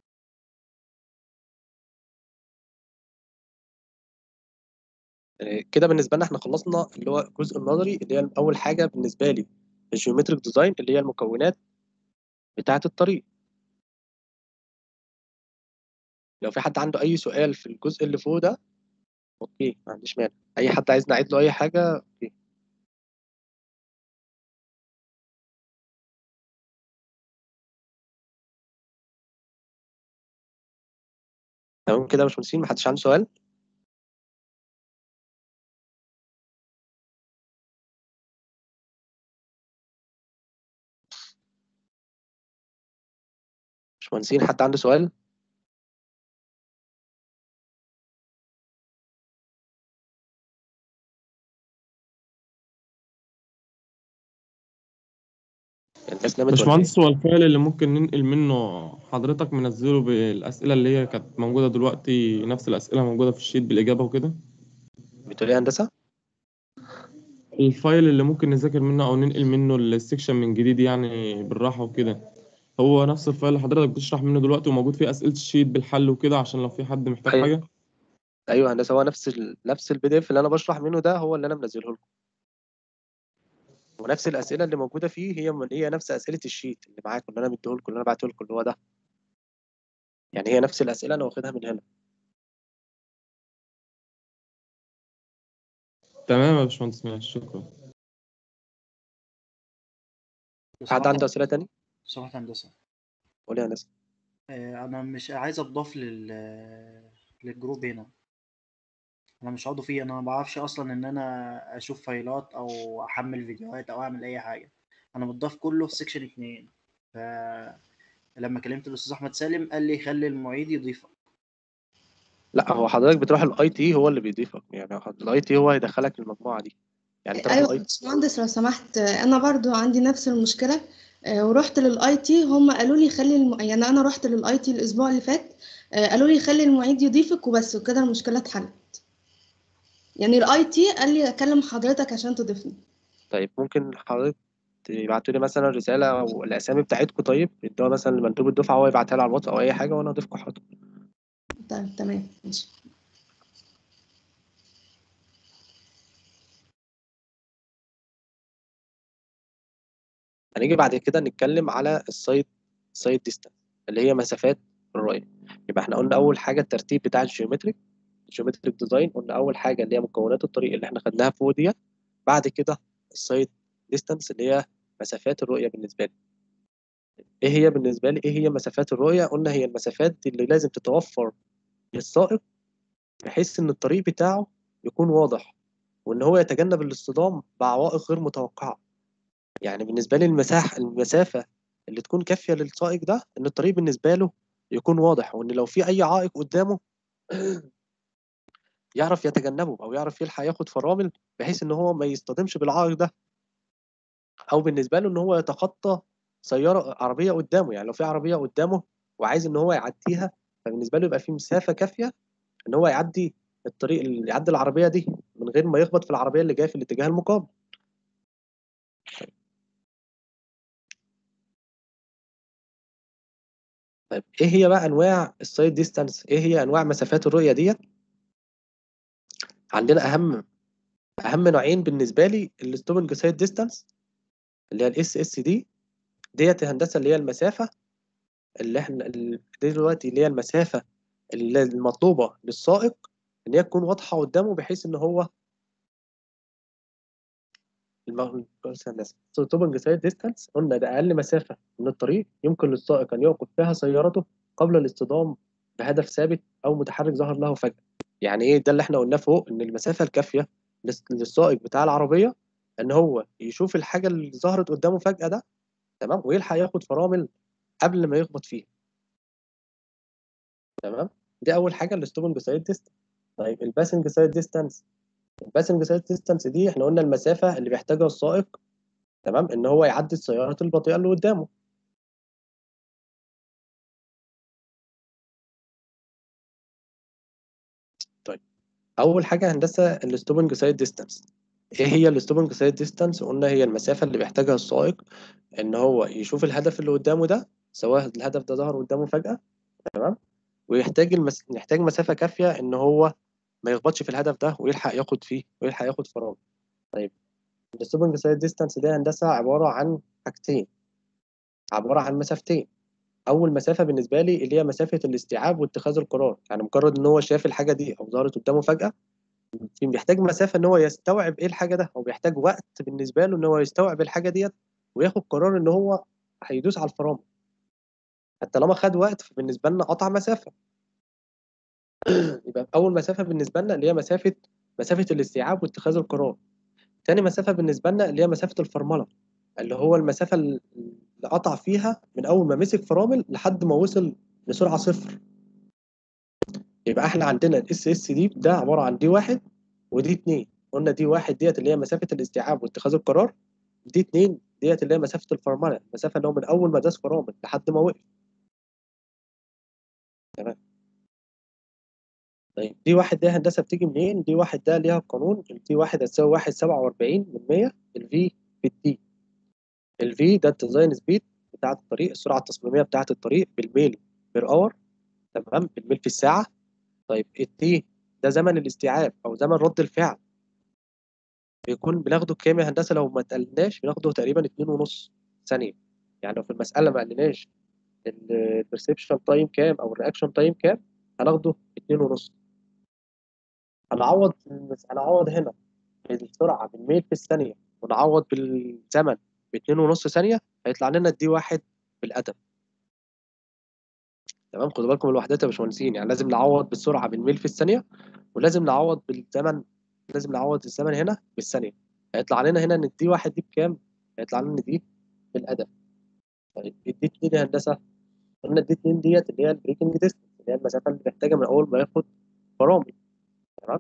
آه، كده بالنسبه لنا احنا خلصنا اللي هو الجزء النظري اللي هي اول حاجه بالنسبه لي الجيومتريك ديزاين اللي هي المكونات بتاعه الطريق لو في حد عنده اي سؤال في الجزء اللي فوق ده اوكي ما عنديش مانع اي حد عايز نعيد له اي حاجه اوكي تمام كده يا باشمهندسين محدش عنده سؤال باشمهندسين حد عنده سؤال الناس نامت ولا ايه باشمهندس هو الفايل اللي ممكن ننقل منه حضرتك منزله بالأسئلة اللي هي كانت موجودة دلوقتي نفس الأسئلة موجودة في الشيت بالإجابة وكده بتقول ايه يا هندسه الفايل اللي ممكن نذاكر منه او ننقل منه السكشن من جديد يعني بالراحه وكده هو نفس الفايل اللي حضرتك بتشرح منه دلوقتي وموجود فيه اسئله الشيت بالحل وكده عشان لو في حد محتاج أيوة. حاجه ايوه هندسه هو نفس ال... نفس البي دي اف اللي انا بشرح منه ده هو اللي انا منزله لكم ونفس الاسئله اللي موجوده فيه هي من هي نفس اسئله الشيت اللي معاكم اللي انا مديه لكم اللي انا بعته لكم اللي هو ده يعني هي نفس الاسئله انا واخدها من هنا تمام يا باشمهندس ماشي شكرا لو حد سمحت عنده اسئله تاني سمحت هندسة قول يا هندسه آه، أنا مش عايز أضاف لل للجروب هنا أنا مش عضو فيه أنا ما بعرفش أصلا إن أنا أشوف فايلات أو أحمل فيديوهات أو أعمل أي حاجة أنا متضاف كله في سيكشن اتنين فلما كلمت الأستاذ أحمد سالم قال لي خلي المعيد يضيفك لا هو حضرتك بتروح الاي تي هو اللي بيضيفك يعني الاي تي هو هيدخلك المجموعه دي يعني تروح ايوه الاي باشمهندس لو سمحت انا برضو عندي نفس المشكله آه، ورحت للاي تي هم قالوا لي خلي الم... يعني انا رحت للاي تي الاسبوع اللي فات آه، قالوا لي خلي المعيد يضيفك وبس وكده المشكله اتحلت يعني الاي تي قال لي اكلم حضرتك عشان تضيفني طيب ممكن حضرتك تبعتوا لي مثلا رساله او الاسامي بتاعتكم طيب ادوها مثلا لمندوب الدفعه هو يبعتها لي على الواتس او اي حاجه وانا اضيفكم حاضر طيب تمام ماشي هنيجي بعد كده نتكلم على السايد سايد ديستانس اللي هي مسافات الرؤيه يبقى احنا قلنا اول حاجه الترتيب بتاع الجيومتريك الجيومتريك ديزاين قلنا اول حاجه اللي هي مكونات الطريق اللي احنا خدناها فوق ديت بعد كده السايد ديستانس اللي هي مسافات الرؤيه بالنسبه لي ايه هي بالنسبه لي ايه هي مسافات الرؤيه قلنا هي المسافات اللي لازم تتوفر للسائق بحيث ان الطريق بتاعه يكون واضح وان هو يتجنب الاصطدام بعوائق غير متوقعه يعني بالنسبه لي المساحه المسافه اللي تكون كافيه للسائق ده ان الطريق بالنسبه له يكون واضح وان لو في اي عائق قدامه يعرف يتجنبه او يعرف يلحق ياخد فرامل بحيث ان هو ما يصطدمش بالعائق ده او بالنسبه له ان هو يتخطى سياره عربيه قدامه يعني لو في عربيه قدامه وعايز ان هو يعديها فبالنسبه له يبقى في مسافه كافيه ان هو يعدي الطريق اللي يعدي العربيه دي من غير ما يخبط في العربيه اللي جايه في الاتجاه المقابل طيب ايه هي بقى انواع السايد ديستانس ايه هي انواع مسافات الرؤيه ديت عندنا اهم اهم نوعين بالنسبه لي الستوبنج سايد ديستانس اللي هي الاس اس دي ديت الهندسه اللي هي المسافه اللي احنا ال- دي دلوقتي اللي هي المسافه اللي المطلوبه للسائق ان هي تكون واضحه قدامه بحيث ان هو الستوبنج سايد ديستانس قلنا ده اقل مسافه من الطريق يمكن للسائق ان يوقف فيها سيارته قبل الاصطدام بهدف ثابت او متحرك ظهر له فجاه يعني ايه ده اللي احنا قلناه فوق ان المسافه الكافيه للس- للسائق بتاع العربيه ان هو يشوف الحاجه اللي ظهرت قدامه فجاه ده تمام ويلحق ياخد فرامل قبل ما يخبط فيها تمام دي اول حاجه الستوبنج سايد ديستانس طيب الباسنج سايد ديستانس الباسنج سايد ديستانس دي احنا قلنا المسافه اللي بيحتاجها السائق تمام ان هو يعدي السيارات البطيئه اللي قدامه طيب اول حاجه هندسه الستوبنج سايد ديستانس ايه هي الستوبنج سايد ديستانس قلنا هي المسافه اللي بيحتاجها السائق ان هو يشوف الهدف اللي قدامه ده سواء الهدف ده ظهر قدامه فجاه تمام ويحتاج المس... يحتاج مسافه كافيه ان هو ما يخبطش في الهدف ده ويلحق ياخد فيه ويلحق ياخد فرامل طيب الستوبنج سايد ديستانس ده هندسه عباره عن حاجتين عباره عن مسافتين اول مسافه بالنسبه لي اللي هي مسافه الاستيعاب واتخاذ القرار يعني مجرد ان هو شاف الحاجه دي او ظهرت قدامه فجاه في بيحتاج مسافه ان هو يستوعب ايه الحاجه ده او بيحتاج وقت بالنسبه له ان هو يستوعب الحاجه ديت وياخد قرار ان هو هيدوس على الفرامل حتى لما خد وقت فبالنسبه لنا قطع مسافه يبقى اول مسافه بالنسبه لنا اللي هي مسافه مسافه الاستيعاب واتخاذ القرار تاني مسافه بالنسبه لنا اللي هي مسافه الفرمله اللي هو المسافه اللي قطع فيها من اول ما مسك فرامل لحد ما وصل لسرعه صفر يبقى احنا عندنا الاس اس دي ده عباره عن دي واحد ودي اتنين قلنا دي واحد ديت اللي هي مسافه الاستيعاب واتخاذ القرار دي اتنين ديت اللي هي مسافه الفرمله المسافه اللي هو من اول ما داس فرامل لحد ما وقف تمام طيب دي واحد ده هندسه بتيجي منين؟ دي واحد ده ليها قانون التي واحد هتساوي واحد سبعة وأربعين من مية الفي في التي الفي ده الديزاين سبيد بتاعة الطريق السرعة التصميمية بتاعة الطريق بالميل بير اور تمام بالميل في الساعة طيب التي ده زمن الاستيعاب أو زمن رد الفعل بيكون بناخده كام يا هندسة لو ما تقلناش بناخده تقريبا اتنين ونص ثانية يعني لو في المسألة ما قلناش البرسبشن تايم كام أو الرياكشن تايم كام هناخده اتنين ونص هنعوض هنعوض هنا بالسرعة بالميل في الثانية ونعوض بالزمن باتنين ونص ثانية هيطلع لنا دي واحد بالأدب تمام خدوا بالكم من الوحدات يا باشمهندسين يعني لازم نعوض بالسرعة بالميل في الثانية ولازم نعوض بالزمن لازم نعوض الزمن هنا بالثانية هيطلع لنا هنا ان دي واحد دي بكام؟ هيطلع لنا ان دي بالأدب طيب دي اتنين يا هندسة قلنا دي اتنين ديت اللي هي البريكنج ديستنس اللي هي المسافة اللي محتاجة من أول ما ياخد فرامل تمام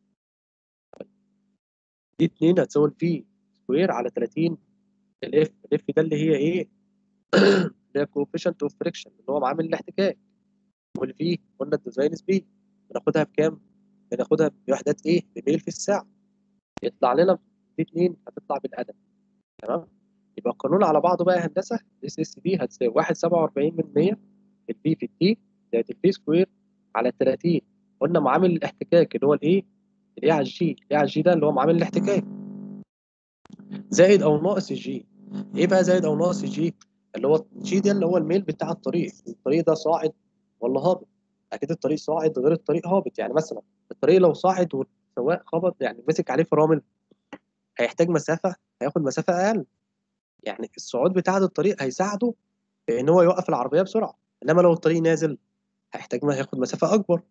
دي اتنين هتساوي الفي سكوير على 30 الاف الاف ده اللي هي ايه؟ اللي هي كوفيشنت اوف فريكشن اللي هو معامل الاحتكاك والفي قلنا الديزاين سبيد بناخدها بكام؟ بناخدها بوحدات ايه؟ بميل في الساعة يطلع لنا دي اتنين هتطلع بالأدب تمام؟ يبقى القانون على بعضه بقى يا هندسة اس اس بي هتساوي 1.47 من 100 البي في التي زائد البي سكوير على 30 قلنا معامل الاحتكاك اللي هو الايه؟ الايه على الجي الايه على الجي ده اللي هو معامل الاحتكاك زائد او ناقص الجي ايه بقى زائد او ناقص الجي اللي هو الجي ده اللي هو الميل بتاع الطريق الطريق ده صاعد ولا هابط اكيد الطريق صاعد غير الطريق هابط يعني مثلا الطريق لو صاعد والسواق خبط يعني مسك عليه فرامل هيحتاج مسافه هياخد مسافه اقل يعني الصعود بتاع الطريق هيساعده في ان هو يوقف العربيه بسرعه انما لو الطريق نازل هيحتاج ما هياخد مسافه اكبر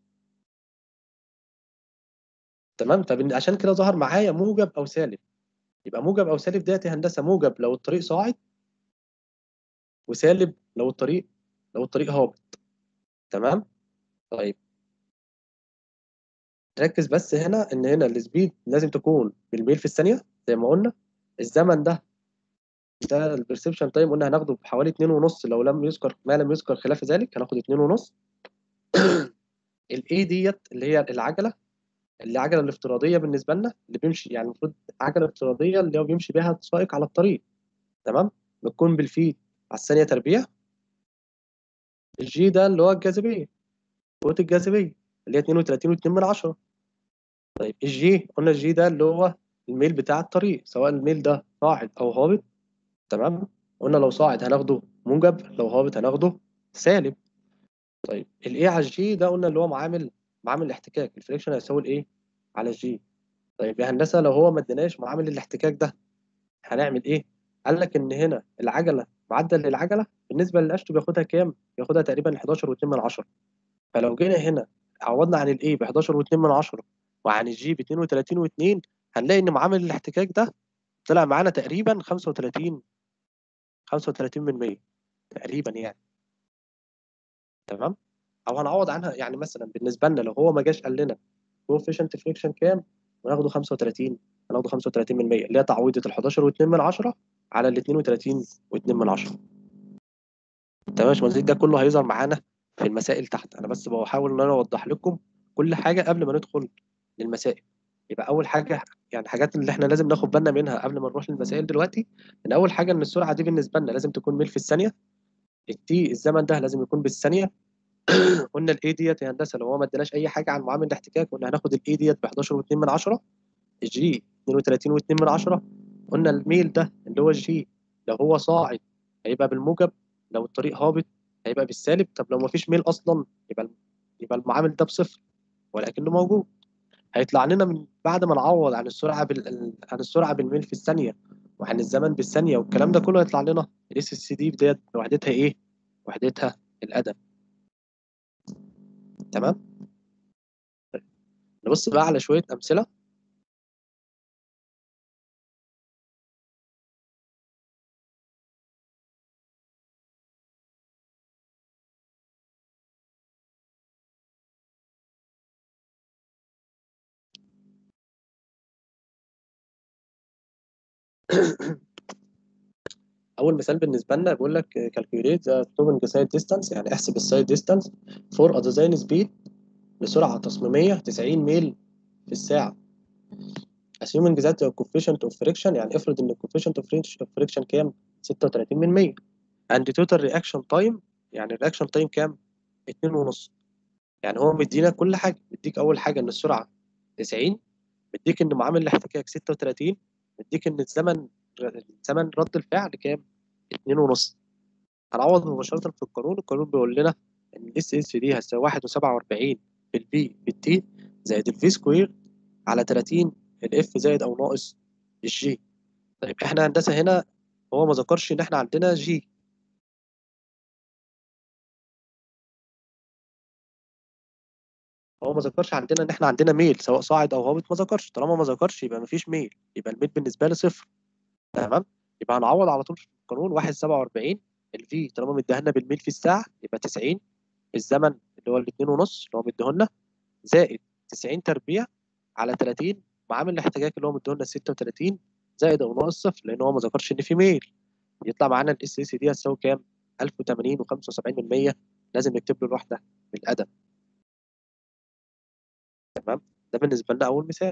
تمام طب عشان كده ظهر معايا موجب او سالب يبقى موجب او سالب ديت يا هندسه موجب لو الطريق صاعد وسالب لو الطريق لو الطريق هابط تمام طيب ركز بس هنا ان هنا السبيد لازم تكون بالميل في الثانيه زي ما قلنا الزمن ده ده البرسبشن تايم قلنا هناخده بحوالي اتنين ونص لو لم يذكر ما لم يذكر خلاف ذلك هناخد اتنين ونص الاي ديت اللي هي العجله العجله الافتراضيه بالنسبه لنا اللي بيمشي يعني المفروض عجله افتراضيه اللي هو بيمشي بيها السائق على الطريق تمام بتكون بالفيت على الثانيه تربيع الجي ده اللي هو الجاذبيه قوه الجاذبيه اللي هي 32 و2 من عشرة طيب الجي قلنا الجي ده اللي هو الميل بتاع الطريق سواء الميل ده صاعد او هابط تمام قلنا لو صاعد هناخده موجب لو هابط هناخده سالب طيب الايه على الجي ده قلنا اللي هو معامل معامل الاحتكاك الفريكشن هيساوي الايه على الجي طيب يا هندسه لو هو ما اديناش معامل الاحتكاك ده هنعمل ايه قال لك ان هنا العجله معدل العجله بالنسبه للاشتو بياخدها كام بياخدها تقريبا 11 و2 من عشرة فلو جينا هنا عوضنا عن الايه ب 11 و2 من عشرة وعن الجي ب 32 و2 هنلاقي ان معامل الاحتكاك ده طلع معانا تقريبا 35 35 من 100 تقريبا يعني تمام او هنعوض عنها يعني مثلا بالنسبه لنا لو هو ما جاش قال لنا كوفيشنت فريكشن كام وناخده 35 هناخده 35 من 100 اللي هي تعويضه ال 11 و2 من 10 على ال 32 و2 من 10 تمام يا باشمهندس ده كله هيظهر معانا في المسائل تحت انا بس بحاول ان انا اوضح لكم كل حاجه قبل ما ندخل للمسائل يبقى اول حاجه يعني حاجات اللي احنا لازم ناخد بالنا منها قبل ما نروح للمسائل دلوقتي ان اول حاجه ان السرعه دي بالنسبه لنا لازم تكون ميل في الثانيه التي الزمن ده لازم يكون بالثانيه قلنا الاي ديت يا هندسه لو هو ما اداناش اي حاجه عن معامل الاحتكاك قلنا هناخد الاي ديت ب 11 و2 من 10 الجي 32 و2 من 10 قلنا الميل ده اللي هو الجي لو هو صاعد هيبقى بالموجب لو الطريق هابط هيبقى بالسالب طب لو ما فيش ميل اصلا يبقى يبقى المعامل ده بصفر ولكنه موجود هيطلع لنا من بعد ما نعوض عن السرعه بال... عن السرعه بالميل في الثانيه وعن الزمن بالثانيه والكلام ده كله هيطلع لنا الاس اس دي ديت وحدتها ايه؟ وحدتها الادب تمام طيب. نبص بقى على شويه امثله اول مثال بالنسبه لنا بيقول لك calculate the stopping side distance يعني احسب السايد distance for a design speed لسرعة تصميمية 90 ميل في الساعة assuming that the coefficient of friction يعني افرض ان coefficient of friction- of friction كام 36 من 100 and total reaction time يعني reaction time كام 2 ونص يعني هو مدينا كل حاجة مديك أول حاجة إن السرعة 90 مديك إن معامل الاحتكاك 36 مديك إن الزمن زمن رد الفعل كام 2 ونص هنعوض مباشرة في القانون القانون بيقول لنا إن الاس اس دي هتساوي 1.47 في البي في التي زائد الفي سكوير على 30 الاف زائد أو ناقص الجي طيب إحنا هندسة هنا هو ما ذكرش إن إحنا عندنا جي هو ما ذكرش عندنا ان احنا عندنا ميل سواء صاعد او هابط ما ذكرش طالما ما ذكرش يبقى ما فيش ميل يبقى الميل بالنسبه لي صفر تمام يبقى هنعوض على طول في القانون 1.47 الفي طالما مديها لنا بالميل في الساعه يبقى 90 الزمن اللي هو الاثنين ونص اللي هو مديه لنا زائد 90 تربيع على 30 معامل الاحتكاك اللي هو مديه لنا 36 زائد او ناقص صفر لان هو ما ذكرش ان في ميل يطلع معانا الاس اس دي هتساوي كام 1080 و75% لازم نكتب له الوحده بالقدم تمام ده بالنسبه لنا اول مثال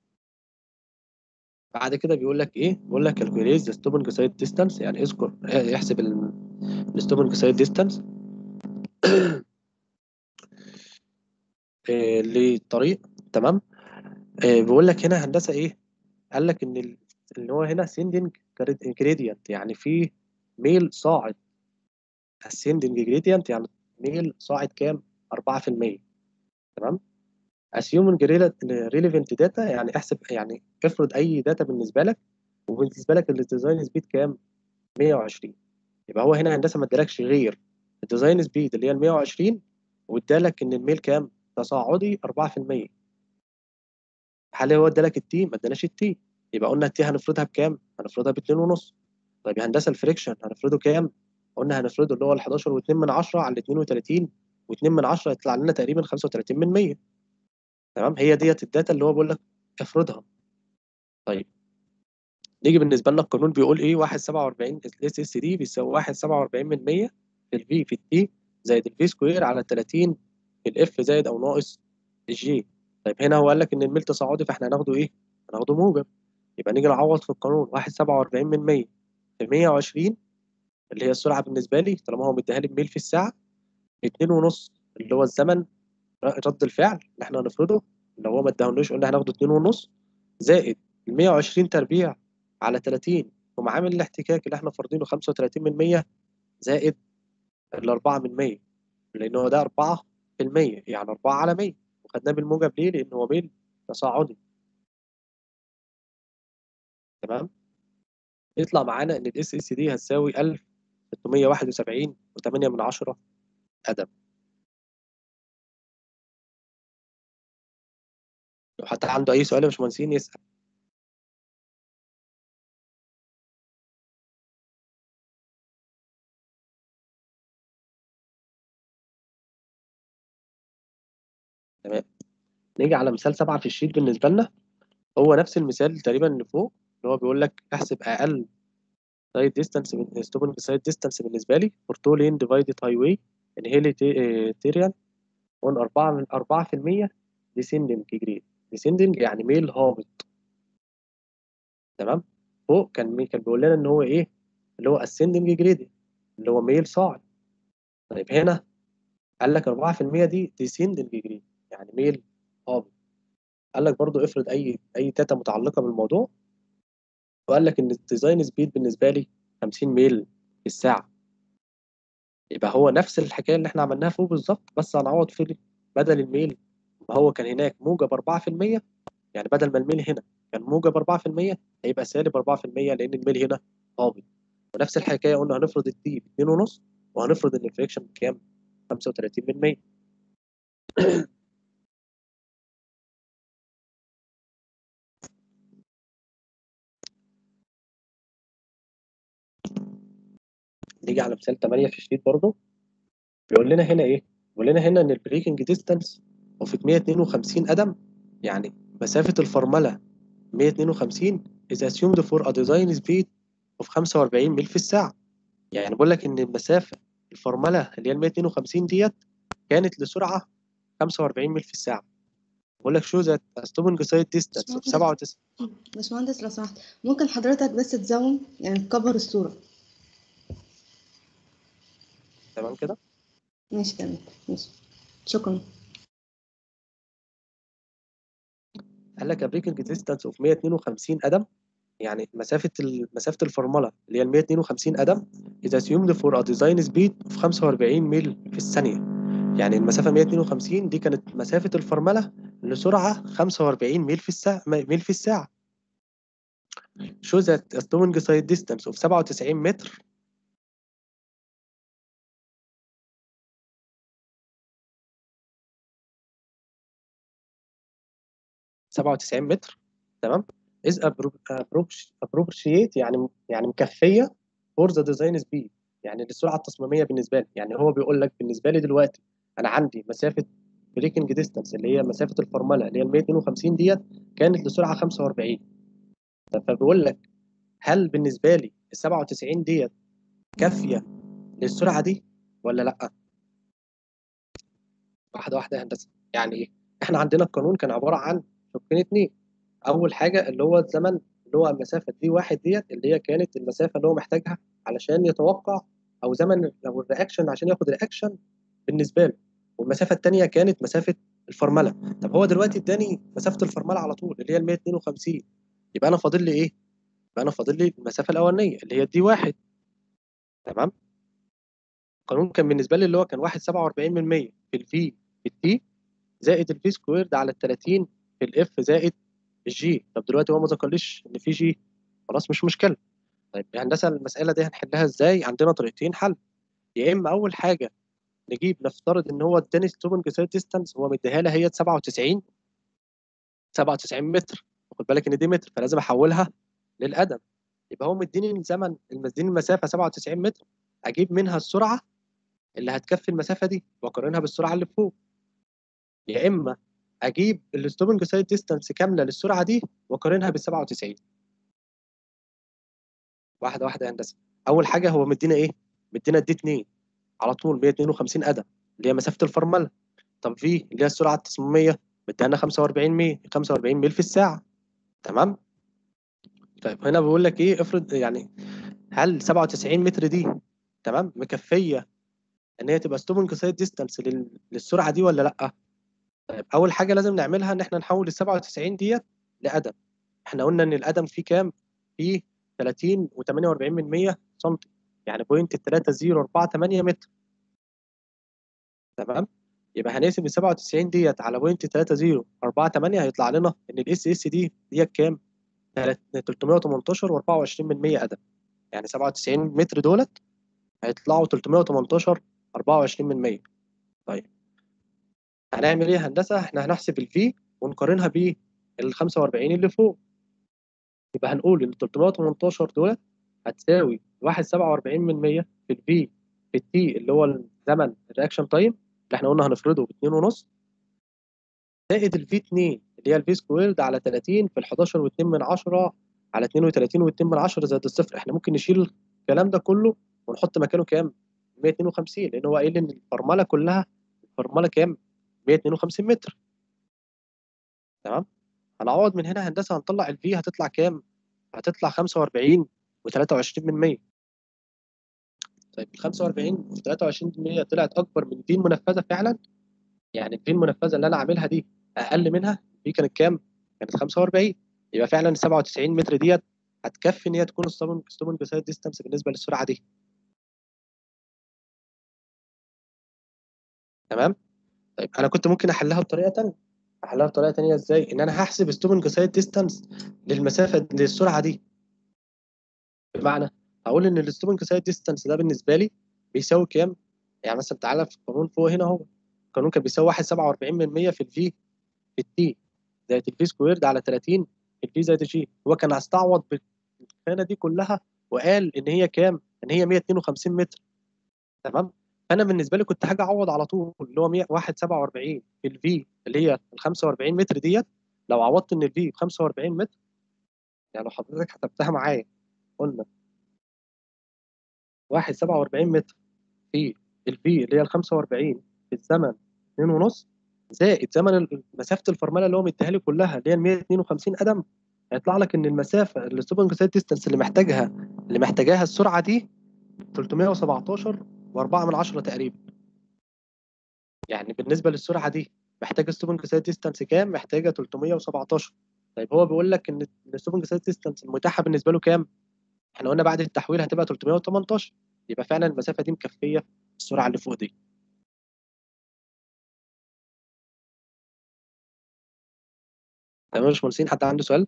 بعد كده بيقول لك ايه بيقول لك calculate the stopping side distance يعني اذكر يحسب الستوبنج سايد ديستانس للطريق تمام آه، بيقول لك هنا هندسه ايه قال لك ان ال- اللي هو هنا sending gradient يعني في ميل صاعد ascending gradient يعني ميل صاعد كام 4% تمام assuming rela- relevant data يعني احسب يعني افرض اي داتا بالنسبه لك وبالنسبه لك الديزاين سبيد كام 120 يبقى هو هنا هندسه ما ادالكش غير الديزاين سبيد اللي هي ال 120 وادالك ان الميل كام تصاعدي 4% هل هو ادالك التي ما اداناش التي يبقى قلنا التي هنفرضها بكام هنفرضها ب 2 ونص طيب يا هندسه الفريكشن هنفرضه كام قلنا هنفرضه اللي هو ال 11 و2 من 10 على ال 32 و2 من 10 يطلع لنا تقريبا 35 من 100 تمام هي ديت الداتا اللي هو بيقول لك افرضها طيب نيجي بالنسبه لنا القانون بيقول ايه 1.47 الاس اس دي بيساوي 1.47 من 100 في الفي في التي زائد الفي سكوير على 30 في الاف زائد او ناقص الجي طيب هنا هو قال لك ان الميل تصاعدي فاحنا هناخده ايه؟ هناخده موجب يبقى نيجي نعوض في القانون 1.47 من 100 في 120 اللي هي السرعه بالنسبه لي طالما هو مديها لي بميل في الساعه 2 ونص اللي هو الزمن رد الفعل اللي احنا هنفرضه اللي هو ما اداهولناش قلنا هناخده 2 ونص زائد ال 120 تربيع على 30 ومعامل الاحتكاك اللي احنا فرضينه 35 من 100 زائد ال 4 من 100 لان هو ده 4 في المية يعني 4 على 100 وخدناه بالموجب ليه؟ لان هو ميل تصاعدي تمام يطلع معانا ان الاس اس دي هتساوي 1671 و8 من 10 قدم لو حتى عنده اي سؤال يا باشمهندسين يسال تمام نيجي على مثال سبعة في الشيت بالنسبة لنا هو نفس المثال تقريبا اللي فوق اللي هو بيقول لك احسب اقل سايد ديستانس من ستوبنج سايد ديستانس بالنسبة لي فور تو لين ديفايدد هاي واي انهيليتيريان اون 4 من 4% ديسندنج جريد ديسندنج يعني ميل هابط تمام فوق كان مي كان بيقول لنا ان هو ايه اللي هو ascending جريد اللي هو ميل صاعد طيب هنا قال لك 4% دي descending جريد يعني ميل هابط قال لك برضو افرض اي اي داتا متعلقه بالموضوع وقال لك ان الديزاين سبيد بالنسبه لي 50 ميل في الساعه يبقى هو نفس الحكايه اللي احنا عملناها فوق بالظبط بس هنعوض في بدل الميل ما هو كان هناك موجب 4% يعني بدل ما الميل هنا كان موجب 4% هيبقى سالب 4% لان الميل هنا هابط ونفس الحكايه قلنا هنفرض الدي ب 2.5 وهنفرض ان الفريكشن بكام 35 من 100 نيجي على مثال 8 في الشيت برضه بيقول لنا هنا ايه؟ بيقول لنا هنا ان البريكنج ديستانس اوف 152 قدم يعني مسافة الفرملة 152 is assumed for a design speed of 45 ميل في الساعة يعني بقول لك ان المسافة الفرملة اللي هي ال 152 ديت كانت لسرعة 45 ميل في الساعه بقول لك شو ذات ستوبنج سايد ديستانس اوف 97 باشمهندس لو سمحت ممكن حضرتك بس تزوم يعني تكبر الصورة تمام كده ماشي تمام ماشي شكرا قال لك بريكنج ديستانس اوف 152 قدم يعني مسافه ال- مسافه الفورمولا اللي هي ال 152 قدم اذا assumed for a design speed of 45 ميل في الثانيه يعني المسافه 152 دي كانت مسافه الفورمولا لسرعه 45 ميل في الساعه ميل في الساعه show that a stowing side distance of 97 متر سبعة وتسعين متر تمام is appro- approach- appropriate يعني يعني مكفية for the design speed يعني للسرعة التصميمية بالنسبة لي يعني هو بيقول لك بالنسبة لي دلوقتي أنا عندي مسافة بريكنج ديستانس اللي هي مسافة الفورمولا اللي هي ال 152 ديت كانت لسرعة 45 فبيقول لك هل بالنسبة لي ال 97 ديت كافية للسرعة دي ولا لأ؟ واحدة واحدة يا هندسة يعني إيه؟ إحنا عندنا القانون كان عبارة عن شقين اتنين اول حاجه اللي هو الزمن اللي هو المسافه دي واحد ديت اللي هي كانت المسافه اللي هو محتاجها علشان يتوقع او زمن او الرياكشن عشان ياخد رياكشن بالنسبه له والمسافه الثانيه كانت مسافه الفرمله طب هو دلوقتي اداني مسافه الفرمله على طول اللي هي ال 152 يبقى انا فاضل لي ايه؟ يبقى انا فاضل لي المسافه الاولانيه اللي هي دي واحد تمام القانون كان بالنسبه لي اللي هو كان 1.47 من 100 في الفي في التي زائد الفي سكويرد على ال 30 في الاف زائد الجي طب دلوقتي هو ما ذكرليش ان في جي خلاص مش مشكله طيب يا هندسه المساله دي هنحلها ازاي عندنا طريقتين حل يا اما اول حاجه نجيب نفترض ان هو اداني ستوبنج سايد ديستانس هو مديها لها هي 97 97 متر خد بالك ان دي متر فلازم احولها للقدم يبقى هو مديني الزمن مديني المسافه 97 متر اجيب منها السرعه اللي هتكفي المسافه دي واقارنها بالسرعه اللي فوق يا اما اجيب الستوبنج سايد ديستانس كامله للسرعه دي واقارنها بال 97 واحده واحده يا هندسه اول حاجه هو مدينا ايه مدينا دي 2 على طول 152 قدم اللي هي مسافه الفرمله طب في اللي هي السرعه التصميميه مدينا 45 ميل 45 ميل في الساعه تمام طيب هنا بيقول لك ايه افرض يعني هل 97 متر دي تمام مكفيه ان هي تبقى ستوبنج سايد ديستانس للسرعه دي ولا لا طيب اول حاجه لازم نعملها ان احنا نحول ال 97 ديت لقدم احنا قلنا ان القدم فيه كام فيه 30 و48 من 100 سم يعني بوينت 3048 متر تمام يبقى هنقسم ال 97 ديت على بوينت 3048 هيطلع لنا ان الاس اس دي ديت كام 318 و24 من 100 قدم يعني 97 متر دولت هيطلعوا 318 24 من 100 طيب هنعمل ايه يا هندسه احنا هنحسب الفي ونقارنها بال 45 اللي فوق يبقى هنقول ان 318 دولت هتساوي 1.47 من 100 في الفي في التي اللي هو الزمن الرياكشن تايم اللي احنا قلنا هنفرضه ب 2.5 زائد الفي 2 اللي هي الفي سكويرد على 30 في ال 11 و2 من 10 على 32 و2 من 10 زائد الصفر احنا ممكن نشيل الكلام ده كله ونحط مكانه كام 152 لان هو قايل ان الفرمله كلها الفرمله كام 152 متر تمام هنعوض من هنا هندسه هنطلع الفي هتطلع كام هتطلع 45 و23 من 100 طيب ال 45 و 23 من 100 طلعت اكبر من الفي المنفذه فعلا يعني الفي المنفذه اللي انا عاملها دي اقل منها الفي كانت كام كانت 45 يبقى فعلا ال 97 متر ديت هتكفي ان هي تكون ستوبنج ستوبنج سايد ديستانس بالنسبه للسرعه دي تمام طيب انا كنت ممكن احلها بطريقه ثانيه احلها بطريقه ثانيه ازاي ان انا هحسب ستوبنج سايد ديستانس للمسافه للسرعه دي بمعنى هقول ان الستوبنج سايد ديستانس ده بالنسبه لي بيساوي كام يعني مثلا تعالى في القانون فوق هنا اهو القانون كان بيساوي 1.47 من 100 في الفي في التي زائد الفي سكويرد على 30 في الفي زائد الجي هو كان هيستعوض بالخانه دي كلها وقال ان هي كام ان هي 152 متر تمام انا بالنسبه لي كنت حاجه اعوض على طول اللي هو 147 في الفي اللي هي ال 45 متر ديت لو عوضت ان الفي ب 45 متر يعني لو حضرتك حسبتها معايا قلنا 1.47 متر في الفي اللي هي ال 45 في الزمن 2 ونص زائد زمن ال- مسافه الفرمله اللي هو مديها لي كلها اللي هي ال 152 قدم هيطلع لك ان المسافه الستوبنج سايد ديستانس اللي محتاجها اللي محتاجاها السرعه دي 317 و4 من 10 تقريبا يعني بالنسبه للسرعه دي محتاجه ستوبنج سايد ديستانس كام محتاجه 317 طيب هو بيقول لك ان الستوبنج سايد ديستانس المتاحه بالنسبه له كام احنا قلنا بعد التحويل هتبقى 318 يبقى فعلا المسافه دي مكفيه السرعه اللي فوق دي تمام يا باشمهندسين حد عنده سؤال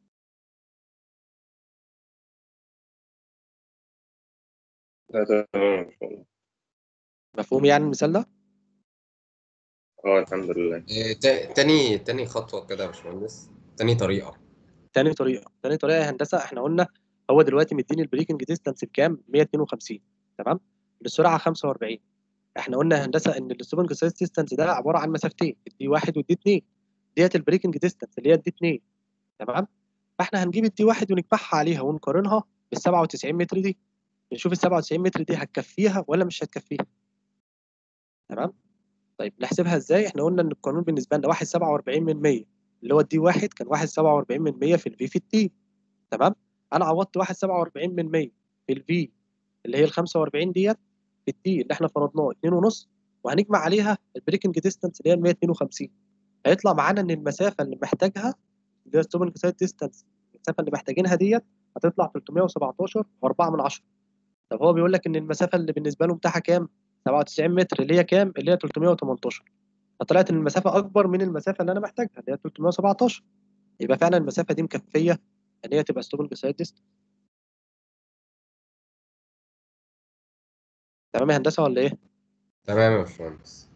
لا تمام إن شاء الله مفهوم يعني المثال ده اه الحمد لله إيه، تا- تاني تاني خطوة كده يا باشمهندس تاني طريقة تاني طريقه تاني طريقه يا هندسه احنا قلنا هو دلوقتي مديني البريكنج ديستانس بكام 152 تمام السرعه 45 احنا قلنا يا هندسه ان الستوبنج سايز ديستانس ده عباره عن مسافتين الدي واحد والدي 2 ديت البريكنج ديستانس اللي هي الدي 2 تمام فاحنا هنجيب الدي واحد ونكبحها عليها ونقارنها بال 97 متر دي نشوف ال 97 متر دي هتكفيها ولا مش هتكفيها تمام طيب نحسبها ازاي احنا قلنا ان القانون بالنسبه لنا 1.47 من 100 اللي هو الدي واحد كان 1.47 من 100 في الفي في التي تمام انا عوضت 1.47 من 100 في الفي اللي هي ال 45 ديت في التي اللي احنا فرضناه 2.5 وهنجمع عليها البريكنج ديستانس اللي هي ال 152 هيطلع معانا ان المسافه اللي محتاجها اللي هي ستوبنج سايد ديستانس المسافه اللي محتاجينها ديت هتطلع 317 و4 من 10 طب هو بيقول لك ان المسافه اللي بالنسبه له متاحه كام 97 متر اللي هي كام اللي هي 318 فطلعت ان المسافه اكبر من المسافه اللي انا محتاجها اللي هي 317 يبقى فعلا المسافه دي مكفيه ان هي تبقى ستوبنج سايد ديستانس تمام يا هندسه ولا ايه تمام يا باشمهندس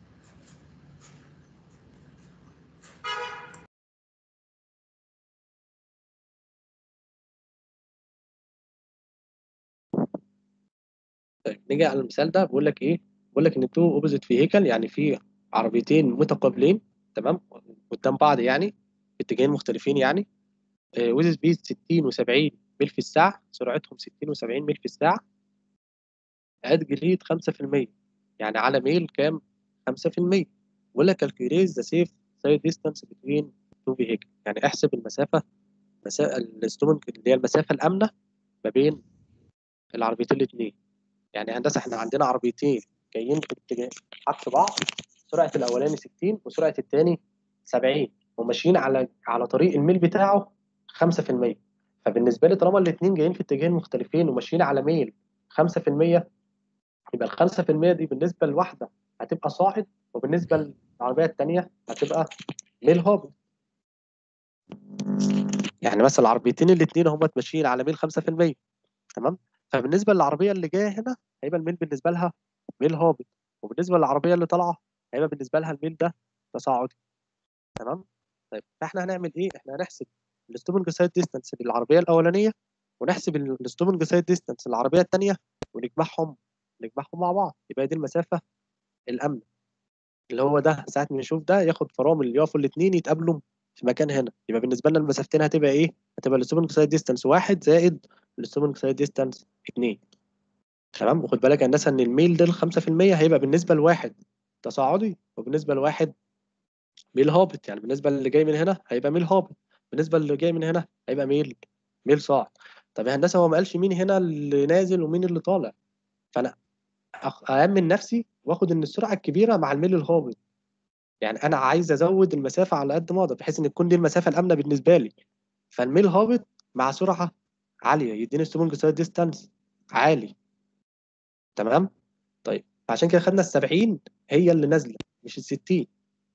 طيب نيجي على المثال ده بيقول لك ايه بيقول لك ان تو اوبوزيت فيهيكل يعني في عربيتين متقابلين تمام قدام بعض يعني في اتجاهين مختلفين يعني ويز سبيد 60 و70 ميل في الساعه سرعتهم 60 و70 ميل في الساعه اد جريد 5% يعني على ميل كام 5% ولا كالكوليت ذا سيف سايد ديستانس بتوين تو فيهيكل يعني احسب المسافه مسافه الستومنج اللي هي المسافه الامنه ما بين العربيتين الاثنين يعني هندسه احنا عندنا عربيتين جايين في اتجاه عكس بعض سرعه الاولاني 60 وسرعه الثاني 70 وماشيين على على طريق الميل بتاعه 5% فبالنسبه لي طالما الاثنين جايين في اتجاهين مختلفين وماشيين على ميل 5% يبقى ال 5% دي بالنسبه لواحده هتبقى صاعد وبالنسبه للعربيه الثانيه هتبقى ميل هابط يعني مثلا العربيتين الاثنين هم ماشيين على ميل 5% تمام فبالنسبه للعربيه اللي جايه هنا هيبقى الميل بالنسبه لها ميل هابط وبالنسبه للعربيه اللي طالعه هيبقى بالنسبه لها الميل ده تصاعدي تمام طيب فاحنا هنعمل ايه احنا هنحسب الستوبنج سايد ديستانس للعربيه الاولانيه ونحسب الستوبنج سايد ديستانس للعربيه الثانيه ونجمعهم نجمعهم مع بعض يبقى دي المسافه الامنه اللي هو ده ساعه ما نشوف ده ياخد فرامل يقفوا الاثنين يتقابلوا في مكان هنا يبقى بالنسبه لنا المسافتين هتبقى ايه هتبقى الستوبنج سايد ديستانس واحد زائد الستوبنج سايد ديستانس 2 تمام وخد بالك يا هندسه ان الميل ده ال 5% هيبقى بالنسبه لواحد تصاعدي وبالنسبه لواحد ميل هابط يعني بالنسبه اللي جاي من هنا هيبقى ميل هابط بالنسبه اللي جاي من هنا هيبقى ميل ميل صاعد طب يا هندسه هو ما قالش مين هنا اللي نازل ومين اللي طالع فانا أخ- أأمن نفسي واخد ان السرعه الكبيره مع الميل الهابط يعني انا عايز ازود المسافه على قد ما اقدر بحيث ان تكون دي المسافه الامنه بالنسبه لي فالميل هابط مع سرعه عاليه يديني ستوبنج سايد ديستانس عالي تمام طيب عشان كده خدنا ال 70 هي اللي نازله مش ال 60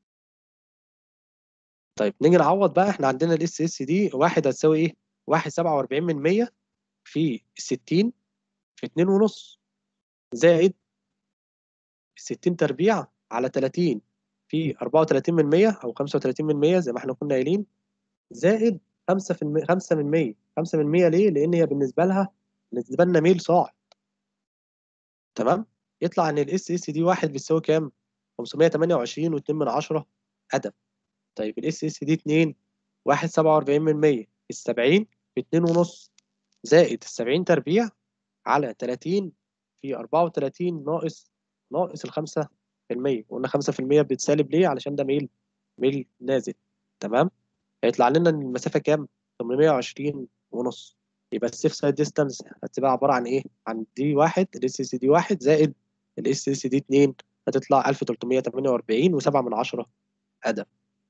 طيب نيجي نعوض بقى احنا عندنا الاس اس دي واحد هتساوي ايه؟ واحد سبعة وأربعين من مية في الستين في اتنين ونص زائد الستين تربيع على تلاتين في أربعة وتلاتين من مية أو خمسة وتلاتين من مية زي ما احنا كنا قايلين زائد خمسة في المية خمسة من مية خمسة من مية ليه؟ لأن هي بالنسبة لها بالنسبة لنا ميل صاعد تمام؟ يطلع إن الاس اس دي واحد بيساوي كام؟ 528 واتنين من عشرة قدم طيب الاس اس دي 2 واحد سبعة وأربعين من مية السبعين في اتنين ونص زائد السبعين تربيع على تلاتين في أربعة وتلاتين ناقص ناقص الخمسة في المية وقلنا خمسة في المية بتسالب ليه علشان ده ميل ميل نازل تمام هيطلع لنا ان المسافة كام 820 ونص يبقى السيف سايد ديستانس هتبقى عبارة عن ايه عن دي واحد الاس اس دي واحد زائد الاس اس دي اتنين هتطلع 1348 وسبعة من عشرة قدم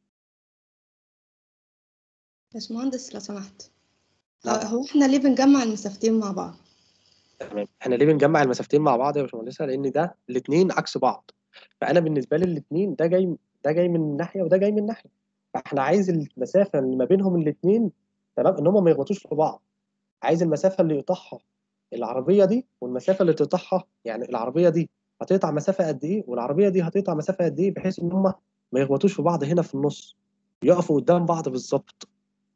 باشمهندس لو سمحت نعم. هو هو احنا ليه بنجمع المسافتين مع بعض تمام احنا ليه بنجمع المسافتين مع بعض يا باشمهندسة لان ده الاثنين عكس بعض فانا بالنسبه لي الاثنين ده جاي ده جاي من ناحيه وده جاي من ناحيه فاحنا عايز المسافه اللي ما بينهم الاثنين تمام ان هم ما يخبطوش في بعض عايز المسافه اللي يقطعها العربيه دي والمسافه اللي تقطعها يعني العربيه دي هتقطع مسافه قد ايه والعربيه دي هتقطع مسافه قد ايه بحيث ان هم ما يخبطوش في بعض هنا في النص يقفوا قدام بعض بالظبط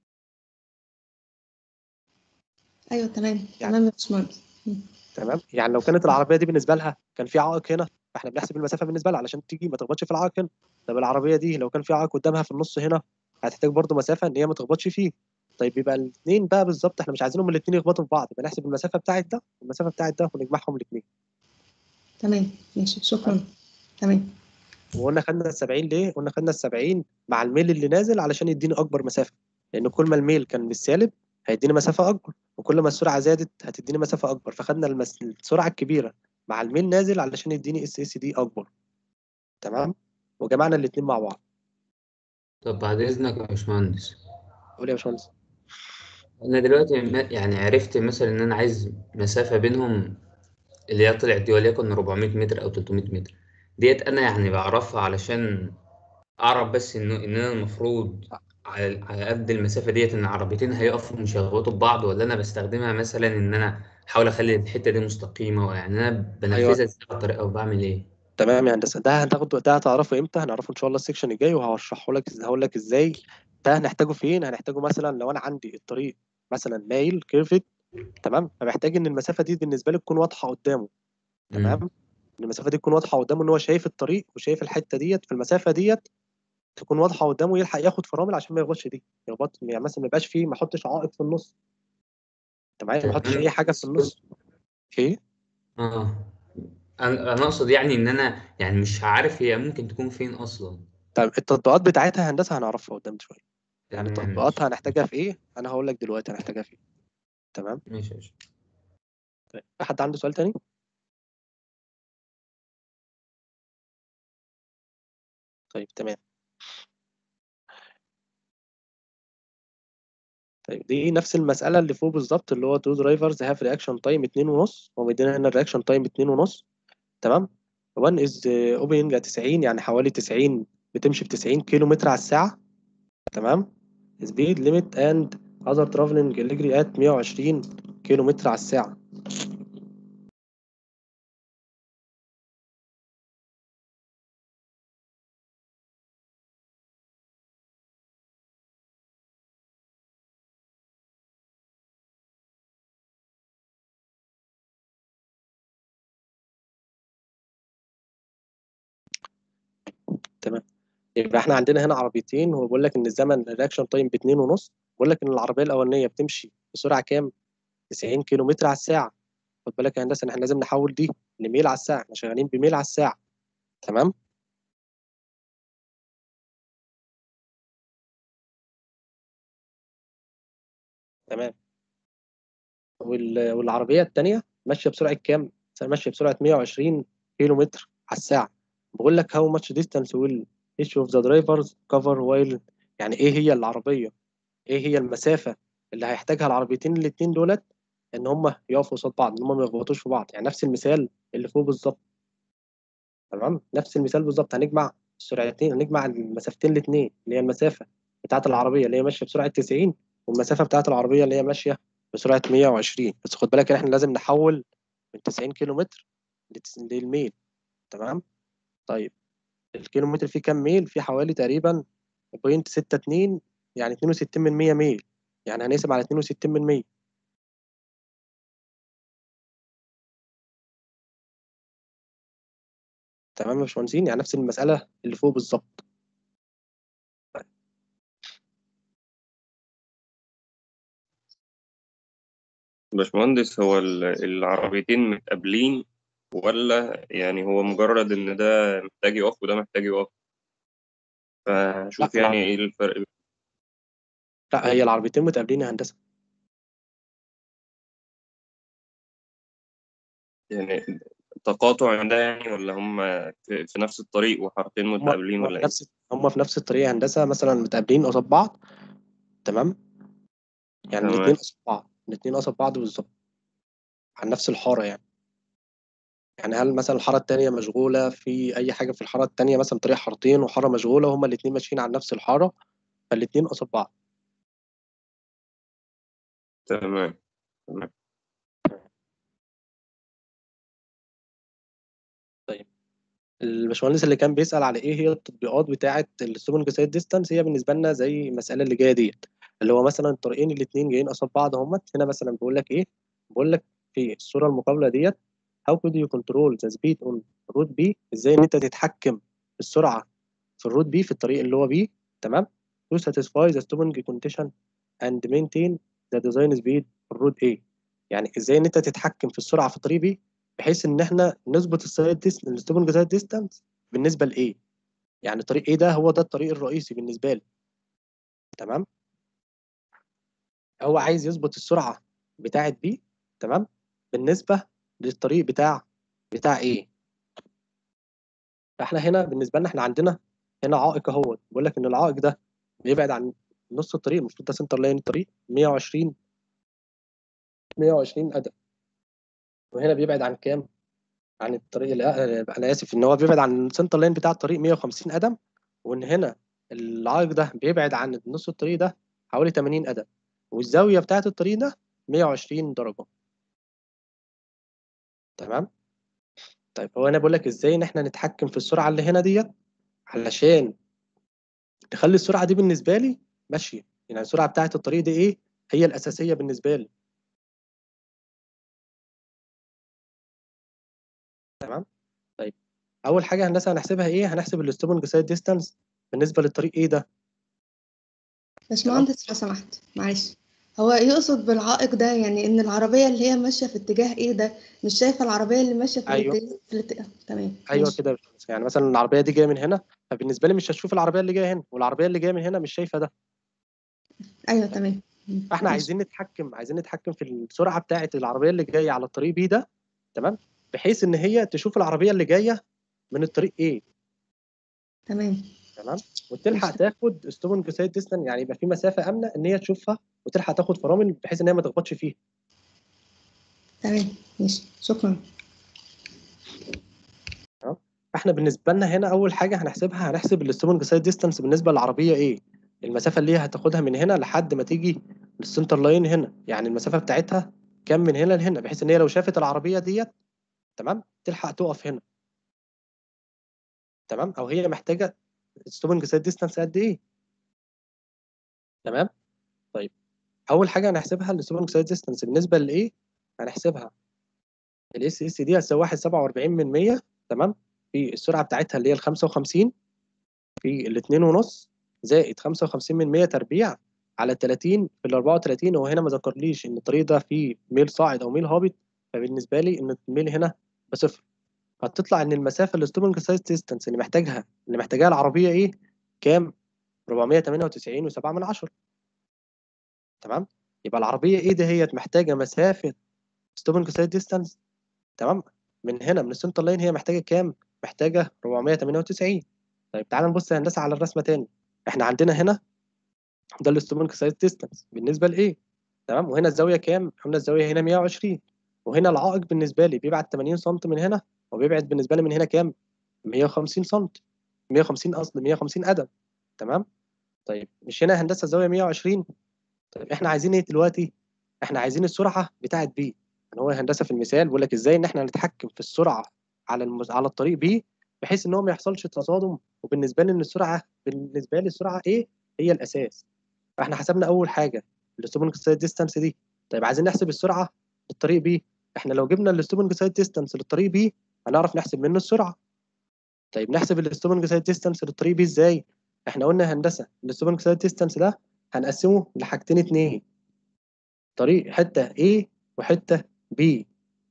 ايوه تمام يعني- تمام يا باشمهندس تمام يعني لو كانت العربيه دي بالنسبه لها كان في عائق هنا فاحنا بنحسب المسافه بالنسبه لها علشان تيجي ما تخبطش في العائق هنا طب العربيه دي لو كان في عائق قدامها في النص هنا هتحتاج برضو مسافه ان هي ما تخبطش فيه طيب يبقى الاثنين بقى بالظبط احنا مش عايزينهم الاثنين يخبطوا في بعض يبقى نحسب المسافه بتاعت ده والمسافه بتاعت ده ونجمعهم الاثنين تمام ماشي شكرا تمام وقلنا خدنا ال 70 ليه؟ قلنا خدنا ال 70 مع الميل اللي نازل علشان يديني اكبر مسافه لان كل ما الميل كان بالسالب هيديني مسافه اكبر وكل ما السرعه زادت هتديني مسافه اكبر فخدنا المس... السرعه الكبيره مع الميل نازل علشان يديني اس اس دي اكبر تمام وجمعنا الاثنين مع بعض طب بعد إذنك يا باشمهندس قول يا باشمهندس أنا دلوقتي م- يعني عرفت مثلا إن أنا عايز مسافة بينهم اللي هي طلعت دي وليكن 400 متر أو 300 متر ديت أنا يعني بعرفها علشان أعرف بس إنه إن أنا المفروض على على قد المسافة ديت إن العربيتين هيقفوا مش هيخبطوا ببعض ولا أنا بستخدمها مثلا إن أنا أحاول أخلي الحتة دي مستقيمة يعني أنا بنفذها إزاي على الطريقة وبعمل إيه؟ تمام يا هندسه ده هتاخده ده هتعرفه امتى هنعرفه ان شاء الله السكشن الجاي وهشرحه لك هقول لك ازاي ده هنحتاجه فين هنحتاجه مثلا لو انا عندي الطريق مثلا مايل كيرفت تمام فمحتاج ان المسافه دي بالنسبه لي تكون واضحه قدامه تمام مم. ان المسافه دي تكون واضحه قدامه ان هو شايف الطريق وشايف الحته ديت في المسافه ديت تكون واضحه قدامه يلحق ياخد فرامل عشان ما يخبطش دي يخبط يعني مثلا ما يبقاش فيه ما احطش عائق في النص انت معايا ما احطش تمام. اي حاجه في النص ايه آه أنا أنا أقصد يعني إن أنا يعني مش عارف هي ممكن تكون فين أصلا طيب التطبيقات بتاعتها هندسه هنعرفها قدام شويه يعني تمام تطبيقاتها هنحتاجها في ايه انا هقول لك دلوقتي هنحتاجها في ايه تمام ماشي يا باشا. طيب في حد عنده سؤال تاني طيب تمام طيب دي نفس المسألة اللي فوق بالظبط اللي هو تو درايفرز هاف رياكشن تايم اتنين ونص هو مدينا هنا الرياكشن تايم اتنين ونص تمام 1 از اوبننج 90 يعني حوالي 90 بتمشي ب 90 كيلو متر على الساعة تمام سبيد ليميت اند اذر ترافلنج الليجري ات 120 كيلو متر على الساعة تمام يبقى احنا عندنا هنا عربيتين هو بيقول لك ان الزمن الرياكشن تايم باتنين ونص بيقول لك ان العربيه الاولانيه بتمشي بسرعه كام 90 كيلو متر على الساعه خد بالك يا هندسه ان احنا لازم نحول دي لميل على الساعه احنا شغالين بميل على الساعه تمام تمام وال... والعربيه الثانيه ماشيه بسرعه كام ماشيه بسرعه 120 كيلو متر على الساعه بقول لك how much distance will each of the drivers cover while يعني ايه هي العربيه ايه هي المسافه اللي هيحتاجها العربيتين الاتنين دولت ان هم يقفوا قصاد بعض ان هم ما يخبطوش في بعض يعني نفس المثال اللي فوق بالظبط تمام نفس المثال بالظبط هنجمع السرعتين هنجمع المسافتين الاثنين اللي هي المسافه بتاعه العربيه اللي هي ماشيه بسرعه 90 والمسافه بتاعه العربيه اللي هي ماشيه بسرعه 120 بس خد بالك ان احنا لازم نحول من 90 كيلو متر لتس- للميل تمام طيب الكيلو متر فيه كام ميل فيه حوالي تقريبا 0.62 يعني 62 من 100 ميل يعني هنقسم على 62 من 100 تمام يا باشمهندسين يعني نفس المسألة اللي فوق بالظبط باشمهندس هو ال- العربيتين متقابلين ولا يعني هو مجرد إن ده محتاج يقف وده محتاج يقف فشوف لا، يعني إيه الفرق لا هي العربيتين متقابلين يا هندسة يعني تقاطع ده يعني ولا هم في في نفس الطريق وحارتين هما متقابلين هما ولا في إيه؟ نفس هما في نفس الطريق يا هندسة مثلا متقابلين قصاد بعض تمام يعني تمام. الاتنين قصاد بعض الاتنين قصاد بعض بالظبط عن نفس الحارة يعني يعني هل مثلا الحارة التانية مشغولة في أي حاجة في الحارة التانية مثلا طريق حارتين وحارة مشغولة وهما الاتنين ماشيين على نفس الحارة فالاتنين قصاد بعض تمام تمام الباشمهندس اللي كان بيسأل على ايه هي التطبيقات بتاعة الستوبنج سايد ديستانس هي بالنسبة لنا زي المسألة اللي جاية ديت اللي هو مثلا الطريقين الاتنين جايين قصاد بعض اهمت هنا مثلا بيقول لك ايه بيقول لك في الصورة المقابلة ديت how could you control the speed on road B ازاي ان انت تتحكم في السرعة في الرود بي في الطريق اللي هو بي تمام to satisfy the stopping condition and maintain the design speed في الرود A يعني ازاي ان انت تتحكم في السرعة في طريق بي بحيث ان احنا نظبط السايد ديست الستوبنج سايد ديستانس بالنسبه لايه يعني طريق ايه ده هو ده الطريق الرئيسي بالنسبه لي تمام هو عايز يظبط السرعه بتاعه بي تمام بالنسبه للطريق بتاع بتاع ايه فاحنا هنا بالنسبه لنا احنا عندنا هنا عائق اهو بيقول لك ان العائق ده بيبعد عن نص الطريق المفروض ده سنتر لاين الطريق 120 120 قدم وهنا بيبعد عن كام عن الطريق اللي انا اسف ان هو بيبعد عن السنتر لاين بتاع الطريق 150 قدم وان هنا العائق ده بيبعد عن نص الطريق ده حوالي 80 قدم والزاويه بتاعه الطريق ده 120 درجه تمام طيب هو انا بقول لك ازاي ان احنا نتحكم في السرعه اللي هنا ديت علشان تخلي السرعه دي بالنسبه لي ماشيه يعني السرعه بتاعه الطريق دي ايه هي الاساسيه بالنسبه لي تمام طيب اول حاجه هندسه هنحسبها ايه هنحسب الستوبنج سايد ديستانس بالنسبه للطريق ايه ده باشمهندس لو سمحت معلش هو يقصد بالعائق ده يعني ان العربيه اللي هي ماشيه في اتجاه ايه ده مش شايفه العربيه اللي ماشيه في أيوة. الاتجاه في الاتجاه تمام ايوه ماشي. كده يا باشمهندس. يعني مثلا العربيه دي جايه من هنا فبالنسبه لي مش هشوف العربيه اللي جايه هنا والعربيه اللي جايه من هنا مش شايفه ده ايوه تمام مم. فاحنا ماشي. عايزين نتحكم عايزين نتحكم في السرعه بتاعه العربيه اللي جايه على الطريق بي ده تمام بحيث ان هي تشوف العربيه اللي جايه من الطريق ايه تمام تمام وتلحق ماشي. تاخد ستوبنج سايد ديستانس يعني يبقى في مسافه امنه ان هي تشوفها وتلحق تاخد فرامل بحيث ان هي ما تخبطش فيها تمام ماشي شكرا فاحنا بالنسبه لنا هنا اول حاجه هنحسبها هنحسب الستوبنج سايد ديستانس بالنسبه للعربيه ايه المسافه اللي هي هتاخدها من هنا لحد ما تيجي للسنتر لاين هنا يعني المسافه بتاعتها كام من هنا لهنا بحيث ان هي لو شافت العربيه ديت تمام تلحق تقف هنا تمام او هي محتاجه ستوبنج سايد ديستانس قد ايه تمام طيب اول حاجه هنحسبها الستوبنج سايد ديستانس بالنسبه لايه هنحسبها الاس اس دي هتساوي 1.47 من 100 تمام في السرعه بتاعتها اللي هي ال 55 في الاثنين ونص زائد 55 من 100 تربيع على 30 في ال 34 هو هنا ما ذكرليش ان الطريق ده فيه ميل صاعد او ميل هابط فبالنسبه لي ان الميل هنا بصفر فتطلع ان المسافه الستوبنج سايز ديستانس اللي محتاجها اللي محتاجاها العربيه ايه كام 498 و7 من 10 تمام يبقى العربيه ايه دهيت محتاجه مسافه ستوبنج سايد ديستانس تمام من هنا من السنتر لاين هي محتاجه كام محتاجه 498 طيب تعالى نبص يا هندسه على الرسمه تاني احنا عندنا هنا ده الستوبنج سايد ديستانس بالنسبه لايه تمام وهنا الزاويه كام قلنا الزاويه هنا 120 وهنا العائق بالنسبه لي بيبعد 80 سم من هنا وبيبعد بالنسبه لي من هنا كام 150 سم 150 قصدي 150 قدم تمام طيب مش هنا هندسه الزاويه 120 طيب احنا عايزين ايه دلوقتي احنا عايزين السرعه بتاعه بي يعني هو هندسه في المثال بيقول لك ازاي ان احنا نتحكم في السرعه على المز... على الطريق بي بحيث ان هو ما يحصلش تصادم وبالنسبه لي ان السرعه بالنسبه لي السرعه ايه هي الاساس فاحنا حسبنا اول حاجه الستوبنج سايد ديستانس دي طيب عايزين نحسب السرعه للطريق بي احنا لو جبنا الستوبنج سايد ديستانس للطريق بي هنعرف نحسب منه السرعه طيب نحسب الستوبنج سايد ديستانس للطريق بي ازاي احنا قلنا هندسه الستوبنج سايد ديستانس ده هنقسمه لحاجتين اتنين طريق حته A وحته B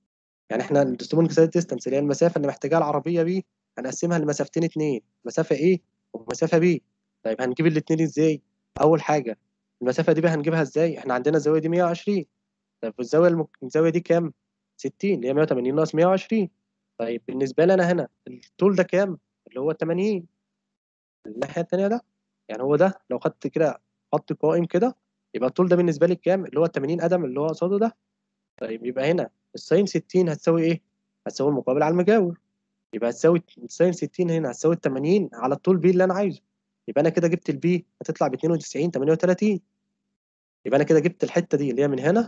يعني احنا الستوبن كسايد ديستانس اللي هي المسافه اللي محتاجاها العربيه بي هنقسمها لمسافتين اتنين مسافه A ومسافه B طيب هنجيب الاتنين ازاي اول حاجه المسافه دي بقى هنجيبها ازاي احنا عندنا الزاويه دي 120 طيب والزاويه المك... الزاويه دي كام 60 اللي هي 180 ناقص 120 طيب بالنسبه لي انا هنا الطول ده كام اللي هو 80 الناحيه التانيه ده يعني هو ده لو خدت كده خط قائم كده يبقى الطول ده بالنسبه لي كام اللي هو 80 قدم اللي هو قصاده ده طيب يبقى هنا الساين 60 هتساوي ايه هتساوي المقابل على المجاور يبقى هتساوي الساين 60 هنا هتساوي 80 على الطول بي اللي انا عايزه يبقى انا كده جبت البي هتطلع ب 92 38 يبقى انا كده جبت الحته دي اللي هي من هنا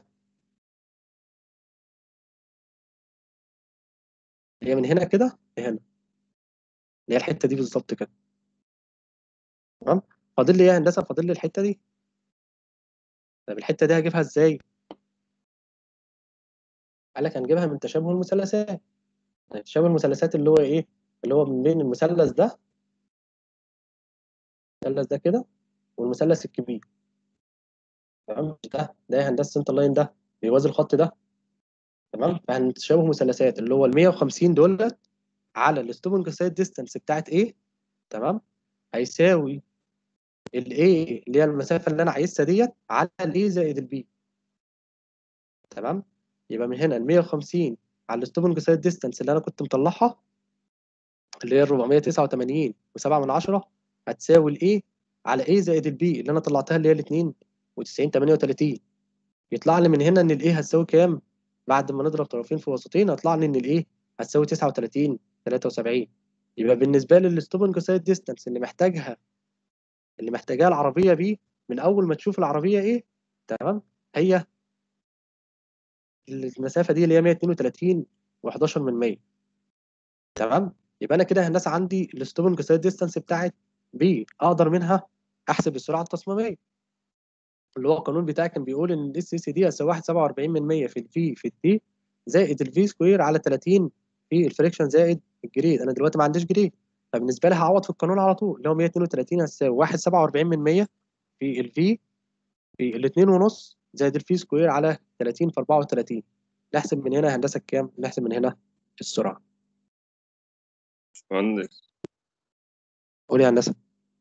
اللي هي من هنا كده لهنا اللي هي الحته دي بالظبط كده تمام فاضل لي ايه يا هندسه فاضل لي الحته دي طب الحته دي هجيبها ازاي قال لك هنجيبها من تشابه المثلثات طيب تشابه المثلثات اللي هو ايه اللي هو من بين المثلث ده المثلث ده كده والمثلث الكبير تمام ده ده يا هندسه سنتر لاين ده بيوازي الخط ده تمام فهنتشابه مثلثات اللي هو ال 150 دولت على الستوبنج سايد ديستانس بتاعت ايه تمام هيساوي الايه اللي هي المسافه اللي انا عايزها ديت على الايه زائد البي تمام يبقى من هنا ال 150 على الستوبنج سايد ديستانس اللي انا كنت مطلعها اللي هي 489 و7 من 10 هتساوي الايه على ايه زائد البي اللي انا طلعتها اللي هي ال 92 38 يطلع لي من هنا ان الايه هتساوي كام بعد ما نضرب طرفين في وسطين هيطلع لي ان الايه هتساوي 39 73 يبقى بالنسبه لي الستوبنج سايد ديستانس اللي محتاجها اللي محتاجاها العربيه بي من اول ما تشوف العربيه ايه تمام هي المسافه دي اللي هي 132 و11 من 100 تمام يبقى انا كده هندسه عندي الستوبنج سايد ديستانس بتاعت بي اقدر منها احسب السرعه التصميميه اللي هو القانون بتاعي كان بيقول ان الاس اس دي هتساوي 1.47 من 100 في الفي في التي زائد الفي سكوير على 30 في الفريكشن زائد الجريد انا دلوقتي ما عنديش جريد فبالنسبه لي هعوض في القانون على طول اللي هو 132 هتساوي 1.47 من 100 في الفي في الاثنين ونص زائد الفي سكوير على 30 في 34 نحسب من هنا هندسه كام؟ نحسب من هنا السرعه باشمهندس قول يا هندسه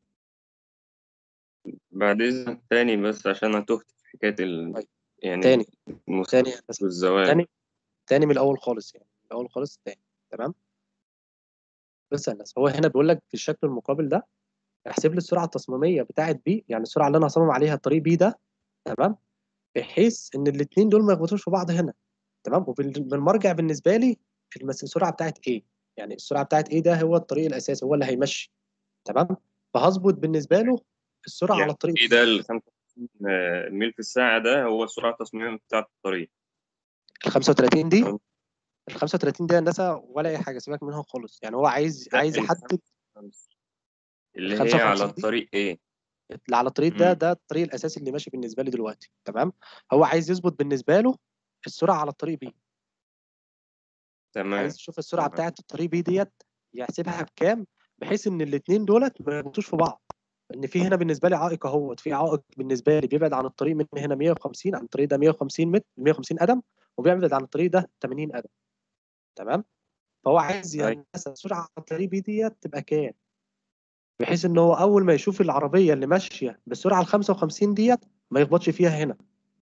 بعد إذنك تاني بس عشان أنا تهت في حكاية ال طيب. يعني تاني المثلث تاني يا هندسه والزوايا تاني تاني من الاول خالص يعني من الاول خالص تاني تمام بص يا هندسه هو هنا بيقول لك في الشكل المقابل ده احسب لي السرعه التصميميه بتاعه بي يعني السرعه اللي انا هصمم عليها الطريق بي ده تمام بحيث ان الاثنين دول ما يخبطوش في بعض هنا تمام وبالمرجع بالنسبه لي المس- السرعه بتاعت ايه يعني السرعه بتاعت ايه ده هو الطريق الاساسي هو اللي هيمشي تمام فهظبط بالنسبه له السرعه على يعني الطريق إيه ده ال 55 ميل في الساعة ده هو السرعة التصميمية بتاعة الطريق ال 35 دي تمام. ال 35 دي هندسه ولا اي حاجه سيبك منها خالص يعني هو عايز لا، عايز ال يحدد اللي هي 55 على دي؟ الطريق إيه؟ اللي على الطريق ده مم. ده الطريق الاساسي اللي ماشي بالنسبه لي دلوقتي تمام هو عايز يظبط بالنسبه له السرعه على الطريق بي تمام عايز يشوف السرعه تمام. بتاعت الطريق بي ديت يحسبها بكام بحيث ان الاثنين دولت ما يربطوش في بعض ان في هنا بالنسبه لي عائق اهوت في عائق بالنسبه لي بيبعد عن الطريق من هنا 150 عن الطريق ده 150 متر 150 قدم وبيبعد عن الطريق ده 80 قدم تمام فهو عايز أيوة. يعني مثلا السرعه على الطريق بي ديت تبقى كام بحيث ان هو اول ما يشوف العربيه اللي ماشيه بالسرعه ال 55 ديت ما يخبطش فيها هنا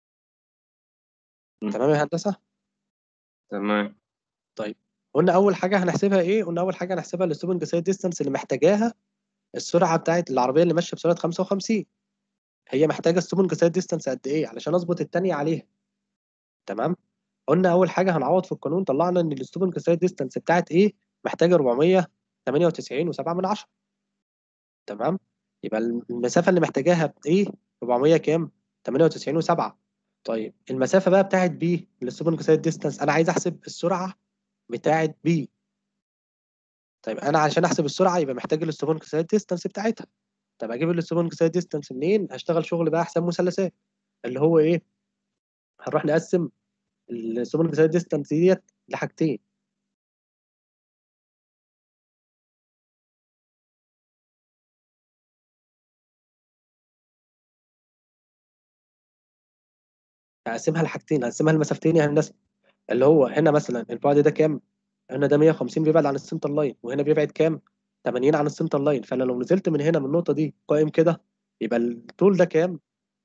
مم. تمام يا هندسه تمام قلنا اول حاجه هنحسبها ايه قلنا اول حاجه هنحسبها الستوبنج سايد ديستانس اللي محتاجاها السرعه بتاعت العربيه اللي ماشيه بسرعه 55 هي محتاجه ستوبنج سايد ديستانس قد ايه علشان اظبط الثانيه عليها تمام قلنا اول حاجه هنعوض في القانون طلعنا ان الستوبنج سايد ديستانس بتاعت ايه محتاجه 498 و7 من 10 تمام يبقى المسافه اللي محتاجاها ايه 400 كام 98 و7 طيب المسافه بقى بتاعت بي الستوبنج سايد ديستانس انا عايز احسب السرعه بتاعت بي طيب انا عشان احسب السرعه يبقى محتاج الستوبنج سايد ديستانس بتاعتها طب اجيب الستوبنج سايد ديستانس منين هشتغل شغل بقى حساب مثلثات اللي هو ايه هنروح نقسم الستوبنج سايد ديستانس ديت لحاجتين هقسمها لحاجتين هقسمها لمسافتين يا هندسه اللي هو هنا مثلا البعد ده كام هنا ده 150 بيبعد عن السنتر لاين وهنا بيبعد كام 80 عن السنتر لاين فانا لو نزلت من هنا من النقطه دي قائم كده يبقى الطول ده كام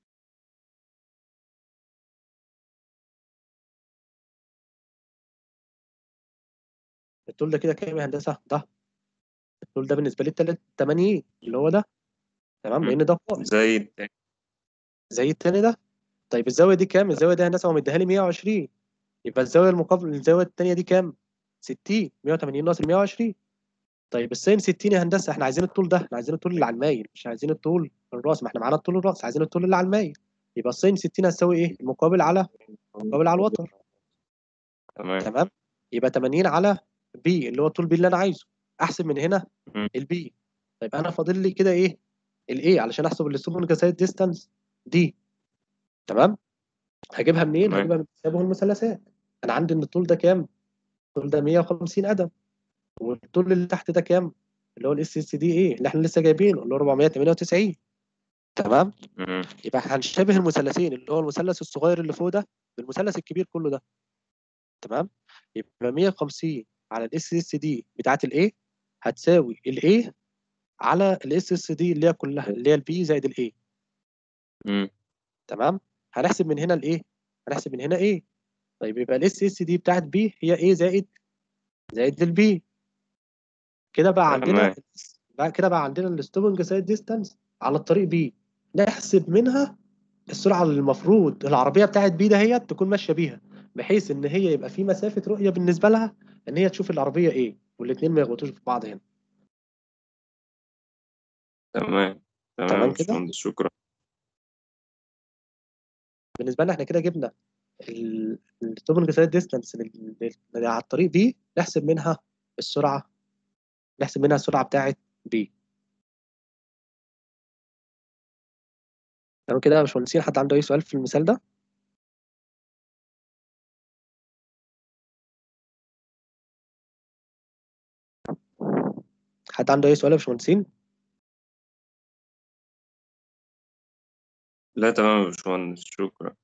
الطول ده كده كام يا هندسه ده الطول ده بالنسبه لي التلات 80 اللي هو ده تمام مم. لان ده قائم زي التاني زي التاني ده طيب الزاويه دي كام الزاويه دي يا هندسه هو مديها لي 120 يبقى الزاويه المقابله الزاويه الثانيه دي كام 60 180 ناقص ال 120 طيب الساين 60 يا هندسه احنا عايزين الطول ده احنا عايزين الطول اللي على المايل مش عايزين الطول الراس ما احنا معانا الطول الراس عايزين الطول اللي على المايل يبقى الساين 60 هتساوي ايه المقابل على المقابل على الوتر تمام تمام يبقى 80 على بي اللي هو الطول بي اللي انا عايزه احسب من هنا مم. البي طيب انا فاضل لي كده ايه الايه علشان احسب الستوبنج سايد ديستانس دي تمام هجيبها منين تمام. هجيبها من تشابه المثلثات انا عندي ان الطول ده كام الطول ده 150 قدم والطول اللي تحت ده كام اللي هو الاس اس دي ايه اللي احنا لسه جايبينه اللي هو 498 تمام مم. يبقى هنشبه المثلثين اللي هو المثلث الصغير اللي فوق ده بالمثلث الكبير كله ده تمام يبقى 150 على الاس اس دي بتاعت الايه هتساوي الايه على الاس اس دي اللي هي كلها اللي هي البي زائد الايه مم. تمام هنحسب من هنا الايه هنحسب من هنا ايه طيب يبقى الاس اس دي بتاعت بي هي ايه زائد زائد البي كده بقى عندنا تمام. بقى كده بقى عندنا الستوبنج سايد ديستانس على الطريق بي نحسب منها السرعه اللي المفروض العربيه بتاعت بي دهيت تكون ماشيه بيها بحيث ان هي يبقى في مسافه رؤيه بالنسبه لها ان هي تشوف العربيه ايه والاثنين ما يخبطوش في بعض هنا تمام تمام تمام كده؟ باشمهندس شكرا بالنسبه لنا احنا كده جبنا الستوبنج سايد ديستانس على الطريق بي نحسب منها السرعه نحسب منها السرعه بتاعت بي تمام كده يا باشمهندسين حد عنده اي سؤال في المثال ده حد عنده اي سؤال يا باشمهندسين لا تمام يا باشمهندس شكرا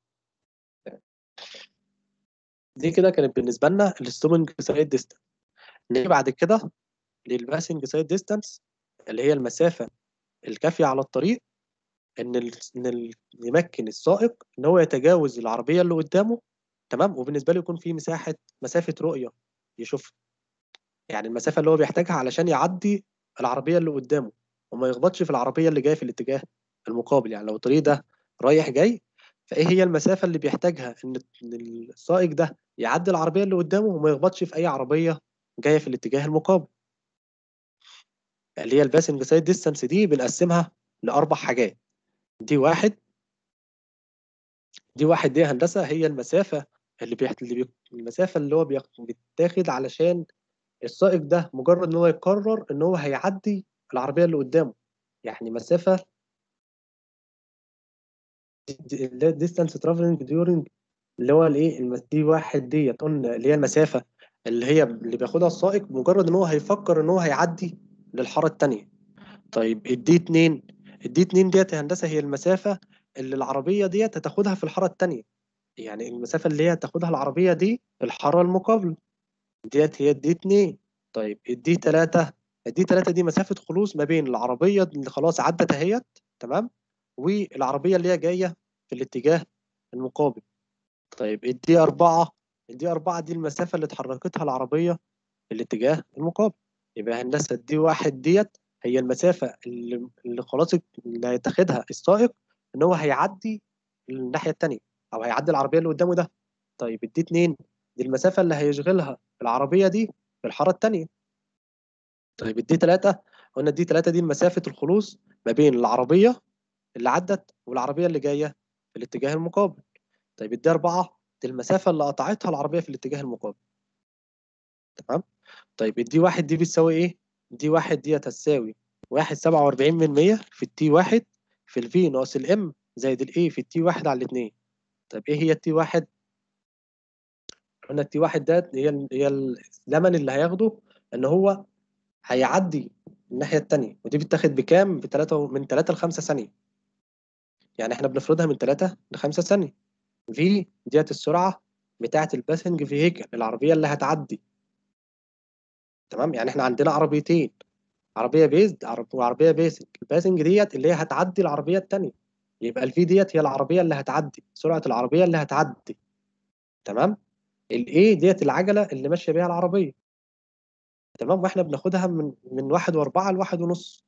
دي كده كانت بالنسبه لنا الستوبنج سايد ديستانس نيجي بعد كده للباسنج سايد ديستانس اللي هي المسافه الكافيه على الطريق ان ال... ان ال... يمكن السائق ان هو يتجاوز العربيه اللي قدامه تمام وبالنسبه له يكون في مساحه مسافه رؤيه يشوفها يعني المسافه اللي هو بيحتاجها علشان يعدي العربيه اللي قدامه وما يخبطش في العربيه اللي جايه في الاتجاه المقابل يعني لو الطريق ده رايح جاي فايه هي المسافه اللي بيحتاجها ان إن السائق ده يعدي العربيه اللي قدامه وما يخبطش في اي عربيه جايه في الاتجاه المقابل اللي هي الباسنج سايد ديستانس دي بنقسمها لاربع حاجات دي واحد دي واحد دي هندسه هي المسافه اللي بيحت... اللي بي... المسافه اللي هو بياخ- بيتاخد علشان السائق ده مجرد ان هو يقرر ان هو هيعدي العربيه اللي قدامه يعني مسافه اللي هي distance traveling during اللي هو الايه الم- دي واحد ديت قلنا اللي هي المسافه اللي هي اللي بياخدها السائق مجرد ان هو هيفكر ان هو هيعدي للحاره التانيه طيب الدي 2 الدي 2 ديت يا هندسه هي المسافه اللي العربيه ديت هتاخدها في الحاره التانيه يعني المسافه اللي هي هتاخدها العربيه دي الحاره المقابله ديت هي الدي 2 طيب الدي 3 الدي 3 دي مسافه خلوص ما بين العربيه اللي خلاص عدت اهيت تمام والعربيه اللي هي جايه في الاتجاه المقابل طيب الدي 4 الدي 4 دي المسافه اللي اتحركتها العربيه في الاتجاه المقابل يبقى هندسه الدي 1 ديت هي المسافه اللي, اللي خلاص اللي هيتاخدها السائق ان هو هيعدي الناحيه الثانيه او هيعدي العربيه اللي قدامه ده طيب الدي 2 دي المسافه اللي هيشغلها العربيه دي في الحاره الثانيه طيب الدي 3 قلنا الدي 3 دي مسافه الخلوص ما بين العربيه اللي عدت والعربيه اللي جايه في الاتجاه المقابل طيب الدي 4 دي المسافه اللي قطعتها العربيه في الاتجاه المقابل تمام طيب الدي 1 دي بتساوي ايه دي 1 دي هتساوي 1 47 من 100 في التي 1 في الفي ناقص الام زائد الاي في التي 1 على الاثنين طيب ايه هي التي 1 قلنا التي 1 ده هي ال- هي الزمن اللي هياخده ان هو هيعدي الناحيه الثانيه ودي بتاخد بكام بتلاتة من 3 ل 5 ثانيه يعني احنا بنفرضها من 3 ل 5 ثانيه في ديت السرعه بتاعه الباسنج فيهيكل العربيه اللي هتعدي تمام يعني احنا عندنا عربيتين عربيه بيزد عرب- وعربيه بيسنج الباسنج ديت اللي هي هتعدي العربيه الثانيه يبقى الفي ديت هي العربيه اللي هتعدي سرعه العربيه اللي هتعدي تمام الاي ديت العجله اللي ماشيه بيها العربيه تمام واحنا بناخدها من من واحد واربعة لواحد ونص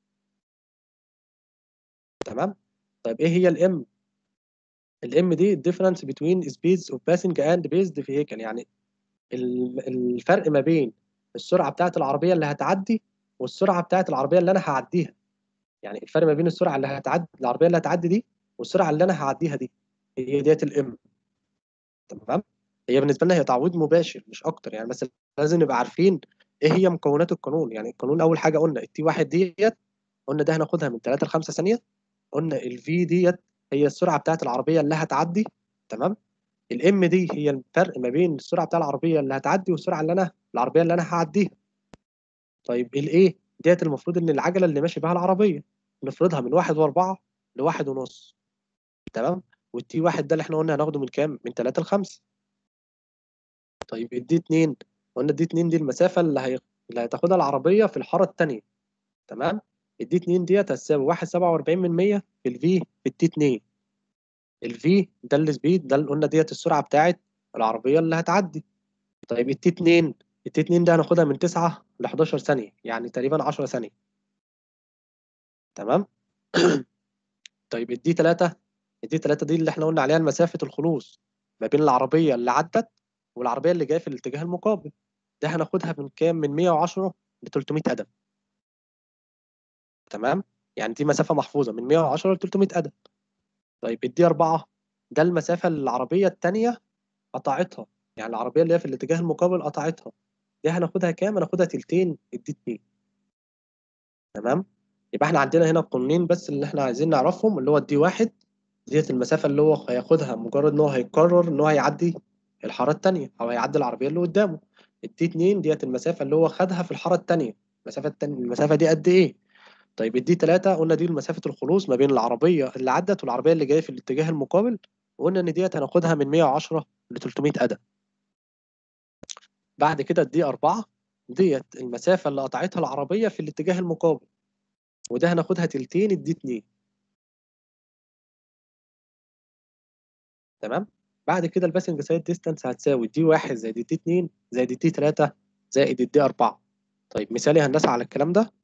تمام طيب ايه هي الام الام دي difference between speeds of passing and based vehicle يعني ال- الفرق ما بين السرعه بتاعه العربيه اللي هتعدي والسرعه بتاعه العربيه اللي انا هعديها يعني الفرق ما بين السرعه اللي هتعدي العربيه اللي هتعدي دي والسرعه اللي انا هعديها دي هي ديت الام تمام هي بالنسبه لنا هي تعويض مباشر مش اكتر يعني بس لازم نبقى عارفين ايه هي مكونات القانون يعني القانون اول حاجه قلنا التي واحد ديت قلنا ده هناخدها من 3 ل 5 ثانيه قلنا الفي ديت هي السرعه بتاعت العربيه اللي هتعدي تمام الام دي هي الفرق ما بين السرعه بتاع العربيه اللي هتعدي والسرعه اللي انا العربيه اللي انا هعديها طيب الايه ديت المفروض ان العجله اللي ماشي بها العربيه نفرضها من واحد واربعة لواحد ونص تمام والتي واحد ده اللي احنا قلنا هناخده من كام من 3 ل 5 طيب الدي 2 قلنا الدي 2 دي المسافه اللي هي... اللي هتاخدها العربيه في الحاره الثانيه تمام الدي 2 ديت هتساوي 1.47 من 100 في الفي في التي 2 الفي ده السبيد ده اللي قلنا ديت السرعه بتاعت العربيه اللي هتعدي طيب التي 2 التي 2 ده هناخدها من 9 ل 11 ثانيه يعني تقريبا 10 ثانيه تمام طيب الدي 3 الدي 3 دي اللي احنا قلنا عليها مسافه الخلوص ما بين العربيه اللي عدت والعربيه اللي جايه في الاتجاه المقابل ده هناخدها من كام من 110 ل 300 قدم تمام يعني دي مسافه محفوظه من 110 ل 300 قدم طيب الدي 4 ده المسافه اللي العربيه الثانيه قطعتها يعني العربيه اللي هي في الاتجاه المقابل قطعتها دي هناخدها كام هناخدها تلتين الدي 2 تمام يبقى احنا عندنا هنا قانونين بس اللي احنا عايزين نعرفهم اللي هو الدي واحد ديت المسافه اللي هو هياخدها مجرد ان هو هيقرر ان هو هيعدي الحاره الثانيه او هيعدي العربيه اللي قدامه الدي 2 ديت المسافه اللي هو خدها في الحاره الثانيه المسافه التانية المسافه دي قد ايه طيب الدي 3 قلنا دي مسافه الخلوص ما بين العربيه اللي عدت والعربيه اللي جايه في الاتجاه المقابل وقلنا ان ديت هناخدها من 110 ل 300 قدم بعد كده الدي 4 ديت المسافه اللي قطعتها العربيه في الاتجاه المقابل وده هناخدها تلتين الدي 2 تمام بعد كده الباسنج سايد ديستانس هتساوي دي 1 زائد دي 2 زائد دي 3 زائد الدي 4 طيب مثالي هندسه على الكلام ده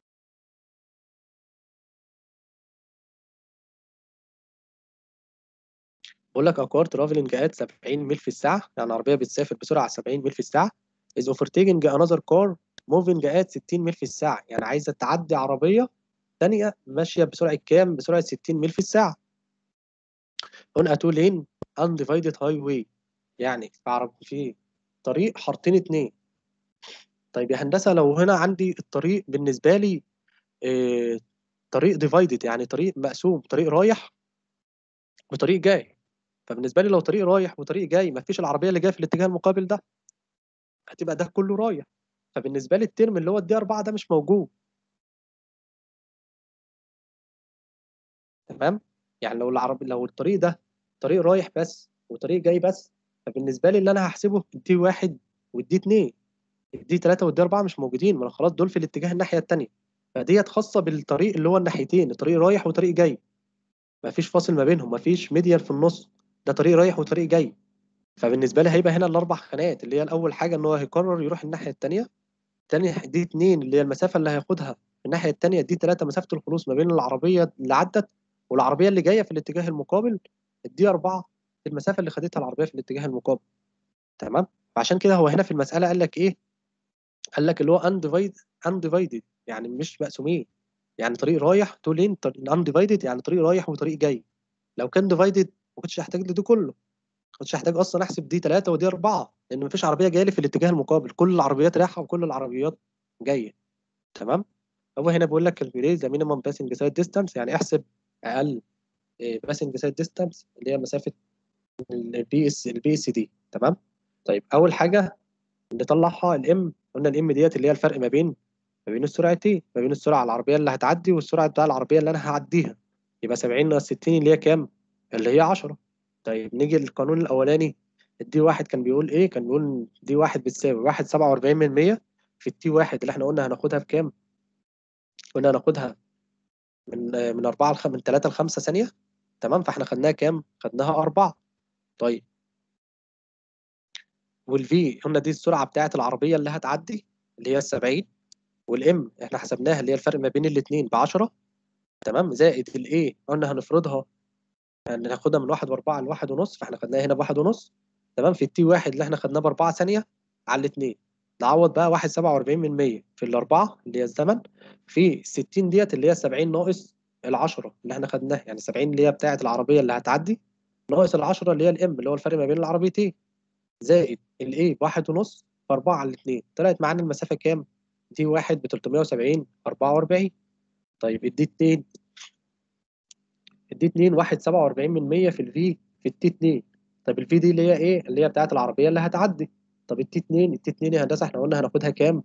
بقول لك اكوار ترافلنج ات 70 ميل في الساعه يعني عربيه بتسافر بسرعه 70 ميل في الساعه is overtaking another car moving at 60 ميل في الساعه يعني عايزه تعدي عربيه ثانيه ماشيه بسرعه كام بسرعه 60 ميل في الساعه on a two lane undivided highway يعني في عرب في طريق حارتين اتنين طيب يا هندسه لو هنا عندي الطريق بالنسبه لي إيه طريق ديفايدد يعني طريق مقسوم طريق رايح وطريق جاي فبالنسبه لي لو طريق رايح وطريق جاي ما فيش العربيه اللي جايه في الاتجاه المقابل ده هتبقى ده كله رايح فبالنسبه لي الترم اللي هو الدي 4 ده مش موجود تمام يعني لو العربي لو الطريق ده طريق رايح بس وطريق جاي بس فبالنسبه لي اللي انا هحسبه الدي 1 والدي 2 الدي 3 والدي 4 مش موجودين ما أنا خلاص دول في الاتجاه الناحيه الثانيه فديت خاصه بالطريق اللي هو الناحيتين طريق رايح وطريق جاي ما فيش فاصل ما بينهم ما فيش ميديال في النص ده طريق رايح وطريق جاي فبالنسبه لي هيبقى هنا الاربع خانات اللي هي الاول حاجه ان هو هيقرر يروح الناحيه الثانيه تاني دي اتنين اللي هي المسافه اللي هياخدها في الناحيه الثانيه دي ثلاثه مسافه الخلوص ما بين العربيه اللي عدت والعربيه اللي جايه في الاتجاه المقابل دي اربعه المسافه اللي خدتها العربيه في الاتجاه المقابل تمام فعشان كده هو هنا في المساله قال لك ايه قال لك اللي هو undivided undivided يعني مش مقسومين يعني طريق رايح تو لين undivided يعني طريق رايح وطريق جاي لو كان divided ما كنتش هحتاج لده كله ما كنتش هحتاج اصلا احسب دي 3 ودي 4 لان مفيش عربيه جايه لي في الاتجاه المقابل كل العربيات رايحه وكل العربيات جايه تمام هو هنا بيقول لك calculate the minimum passing side distance يعني احسب اقل passing side distance اللي هي مسافه البي اس البي اس دي تمام طيب اول حاجه نطلعها الام قلنا الام ديت اللي هي الفرق ما بين ما بين السرعتين ما بين السرعه العربيه اللي هتعدي والسرعه بتاع العربيه اللي انا هعديها يبقى 70 ناقص 60 اللي هي كام اللي هي 10 طيب نيجي للقانون الاولاني الدي واحد كان بيقول ايه كان بيقول دي واحد بتساوي واحد سبعة وأربعين من مية في التي واحد اللي احنا قلنا هناخدها بكام قلنا هناخدها من آه، من أربعة لخ... من تلاتة لخمسة ثانية تمام فاحنا خدناها كام خدناها أربعة طيب والفي قلنا دي السرعة بتاعة العربية اللي هتعدي اللي هي السبعين والام احنا حسبناها اللي هي الفرق ما بين الاتنين بعشرة تمام زائد الايه قلنا هنفرضها هناخدها من واحد واربعة لواحد ونص فاحنا خدناها هنا بواحد ونص تمام في التي واحد اللي احنا خدناه باربعة ثانية على الاتنين نعوض بقى واحد سبعة وأربعين من مية في الأربعة اللي هي الزمن في الستين ديت اللي هي السبعين ناقص العشرة اللي احنا خدناها يعني السبعين اللي هي بتاعة العربية اللي هتعدي ناقص العشرة اللي هي الام اللي هو الفرق ما بين العربيتين زائد الايه بواحد ونص في أربعة على الاتنين طلعت معانا المسافة كام؟ دي واحد ب 370 44 طيب الدي اتنين الدي اتنين واحد سبعة وأربعين من مية في الفي في التي اتنين طب الفي دي اللي هي ايه؟ اللي هي بتاعت العربية اللي هتعدي طب التي اتنين التي اتنين يا هندسة احنا قلنا هناخدها كام؟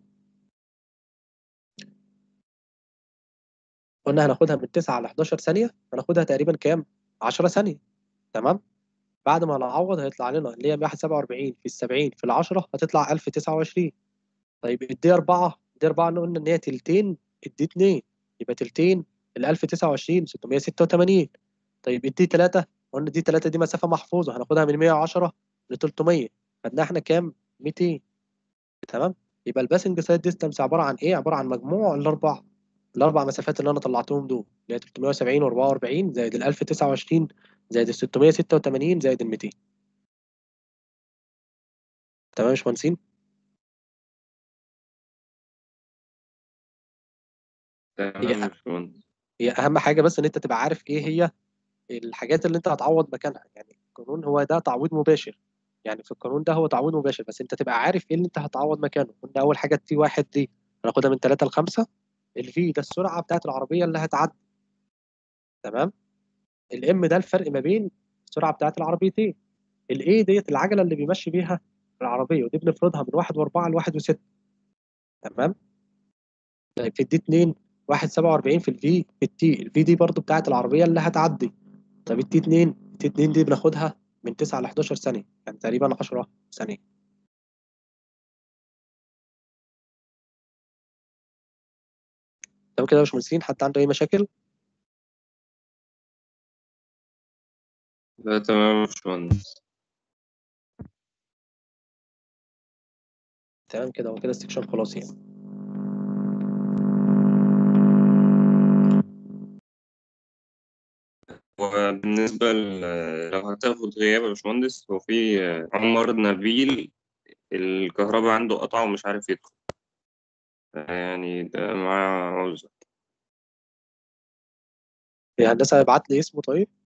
قلنا هناخدها من 9 ل 11 ثانية هناخدها تقريبا كام؟ 10 ثانية تمام؟ بعد ما نعوض هيطلع لنا اللي هي 147 في ال 70 في ال 10 هتطلع 1029 طيب الدي 4 الدي 4 قلنا ان هي تلتين الدي 2 يبقى تلتين ال 1029 686 طيب الدي 3 قلنا دي 3 دي مسافة محفوظة هناخدها من 110 ل 300 خدناها احنا كام؟ 200 تمام؟ يبقى الباسنج سايد ديستانس عبارة عن ايه؟ عبارة عن مجموع الأربعة الأربع مسافات اللي أنا طلعتهم دول اللي هي 370 و44 زائد ال 1029 زائد ال 686 زائد ال 200 تمام يا باشمهندسين؟ تمام هي يا باشمهندس هي اهم حاجه بس ان انت تبقى عارف ايه هي الحاجات اللي انت هتعوض مكانها يعني القانون هو ده تعويض مباشر يعني في القانون ده هو تعويض مباشر بس انت تبقى عارف ايه اللي انت هتعوض مكانه قلنا اول حاجه التي واحد دي هناخدها من 3 ل 5 الفي ده السرعه بتاعت العربيه اللي هتعدي تمام الام ده الفرق ما بين السرعه بتاعت العربيتين الاي ديت العجله اللي بيمشي بيها العربيه ودي بنفرضها من 1 و4 ل 1 و6 تمام طيب في الدي 2 1 47 في الفي في التي الفي دي برضو بتاعت العربيه اللي هتعدي طب التي 2 التي 2 دي بناخدها من 9 ل 11 ثانيه يعني تقريبا 10 ثانيه تمام كده يا باشمهندسين حد عنده اي مشاكل لا تمام يا باشمهندس تمام كده هو كده السكشن خلاص يعني وبالنسبة ل- لو هتاخد غياب يا باشمهندس هو في عمر نبيل الكهرباء عنده قطع ومش عارف يدخل يعني ده معاه عذر يا هندسه ابعت لي اسمه طيب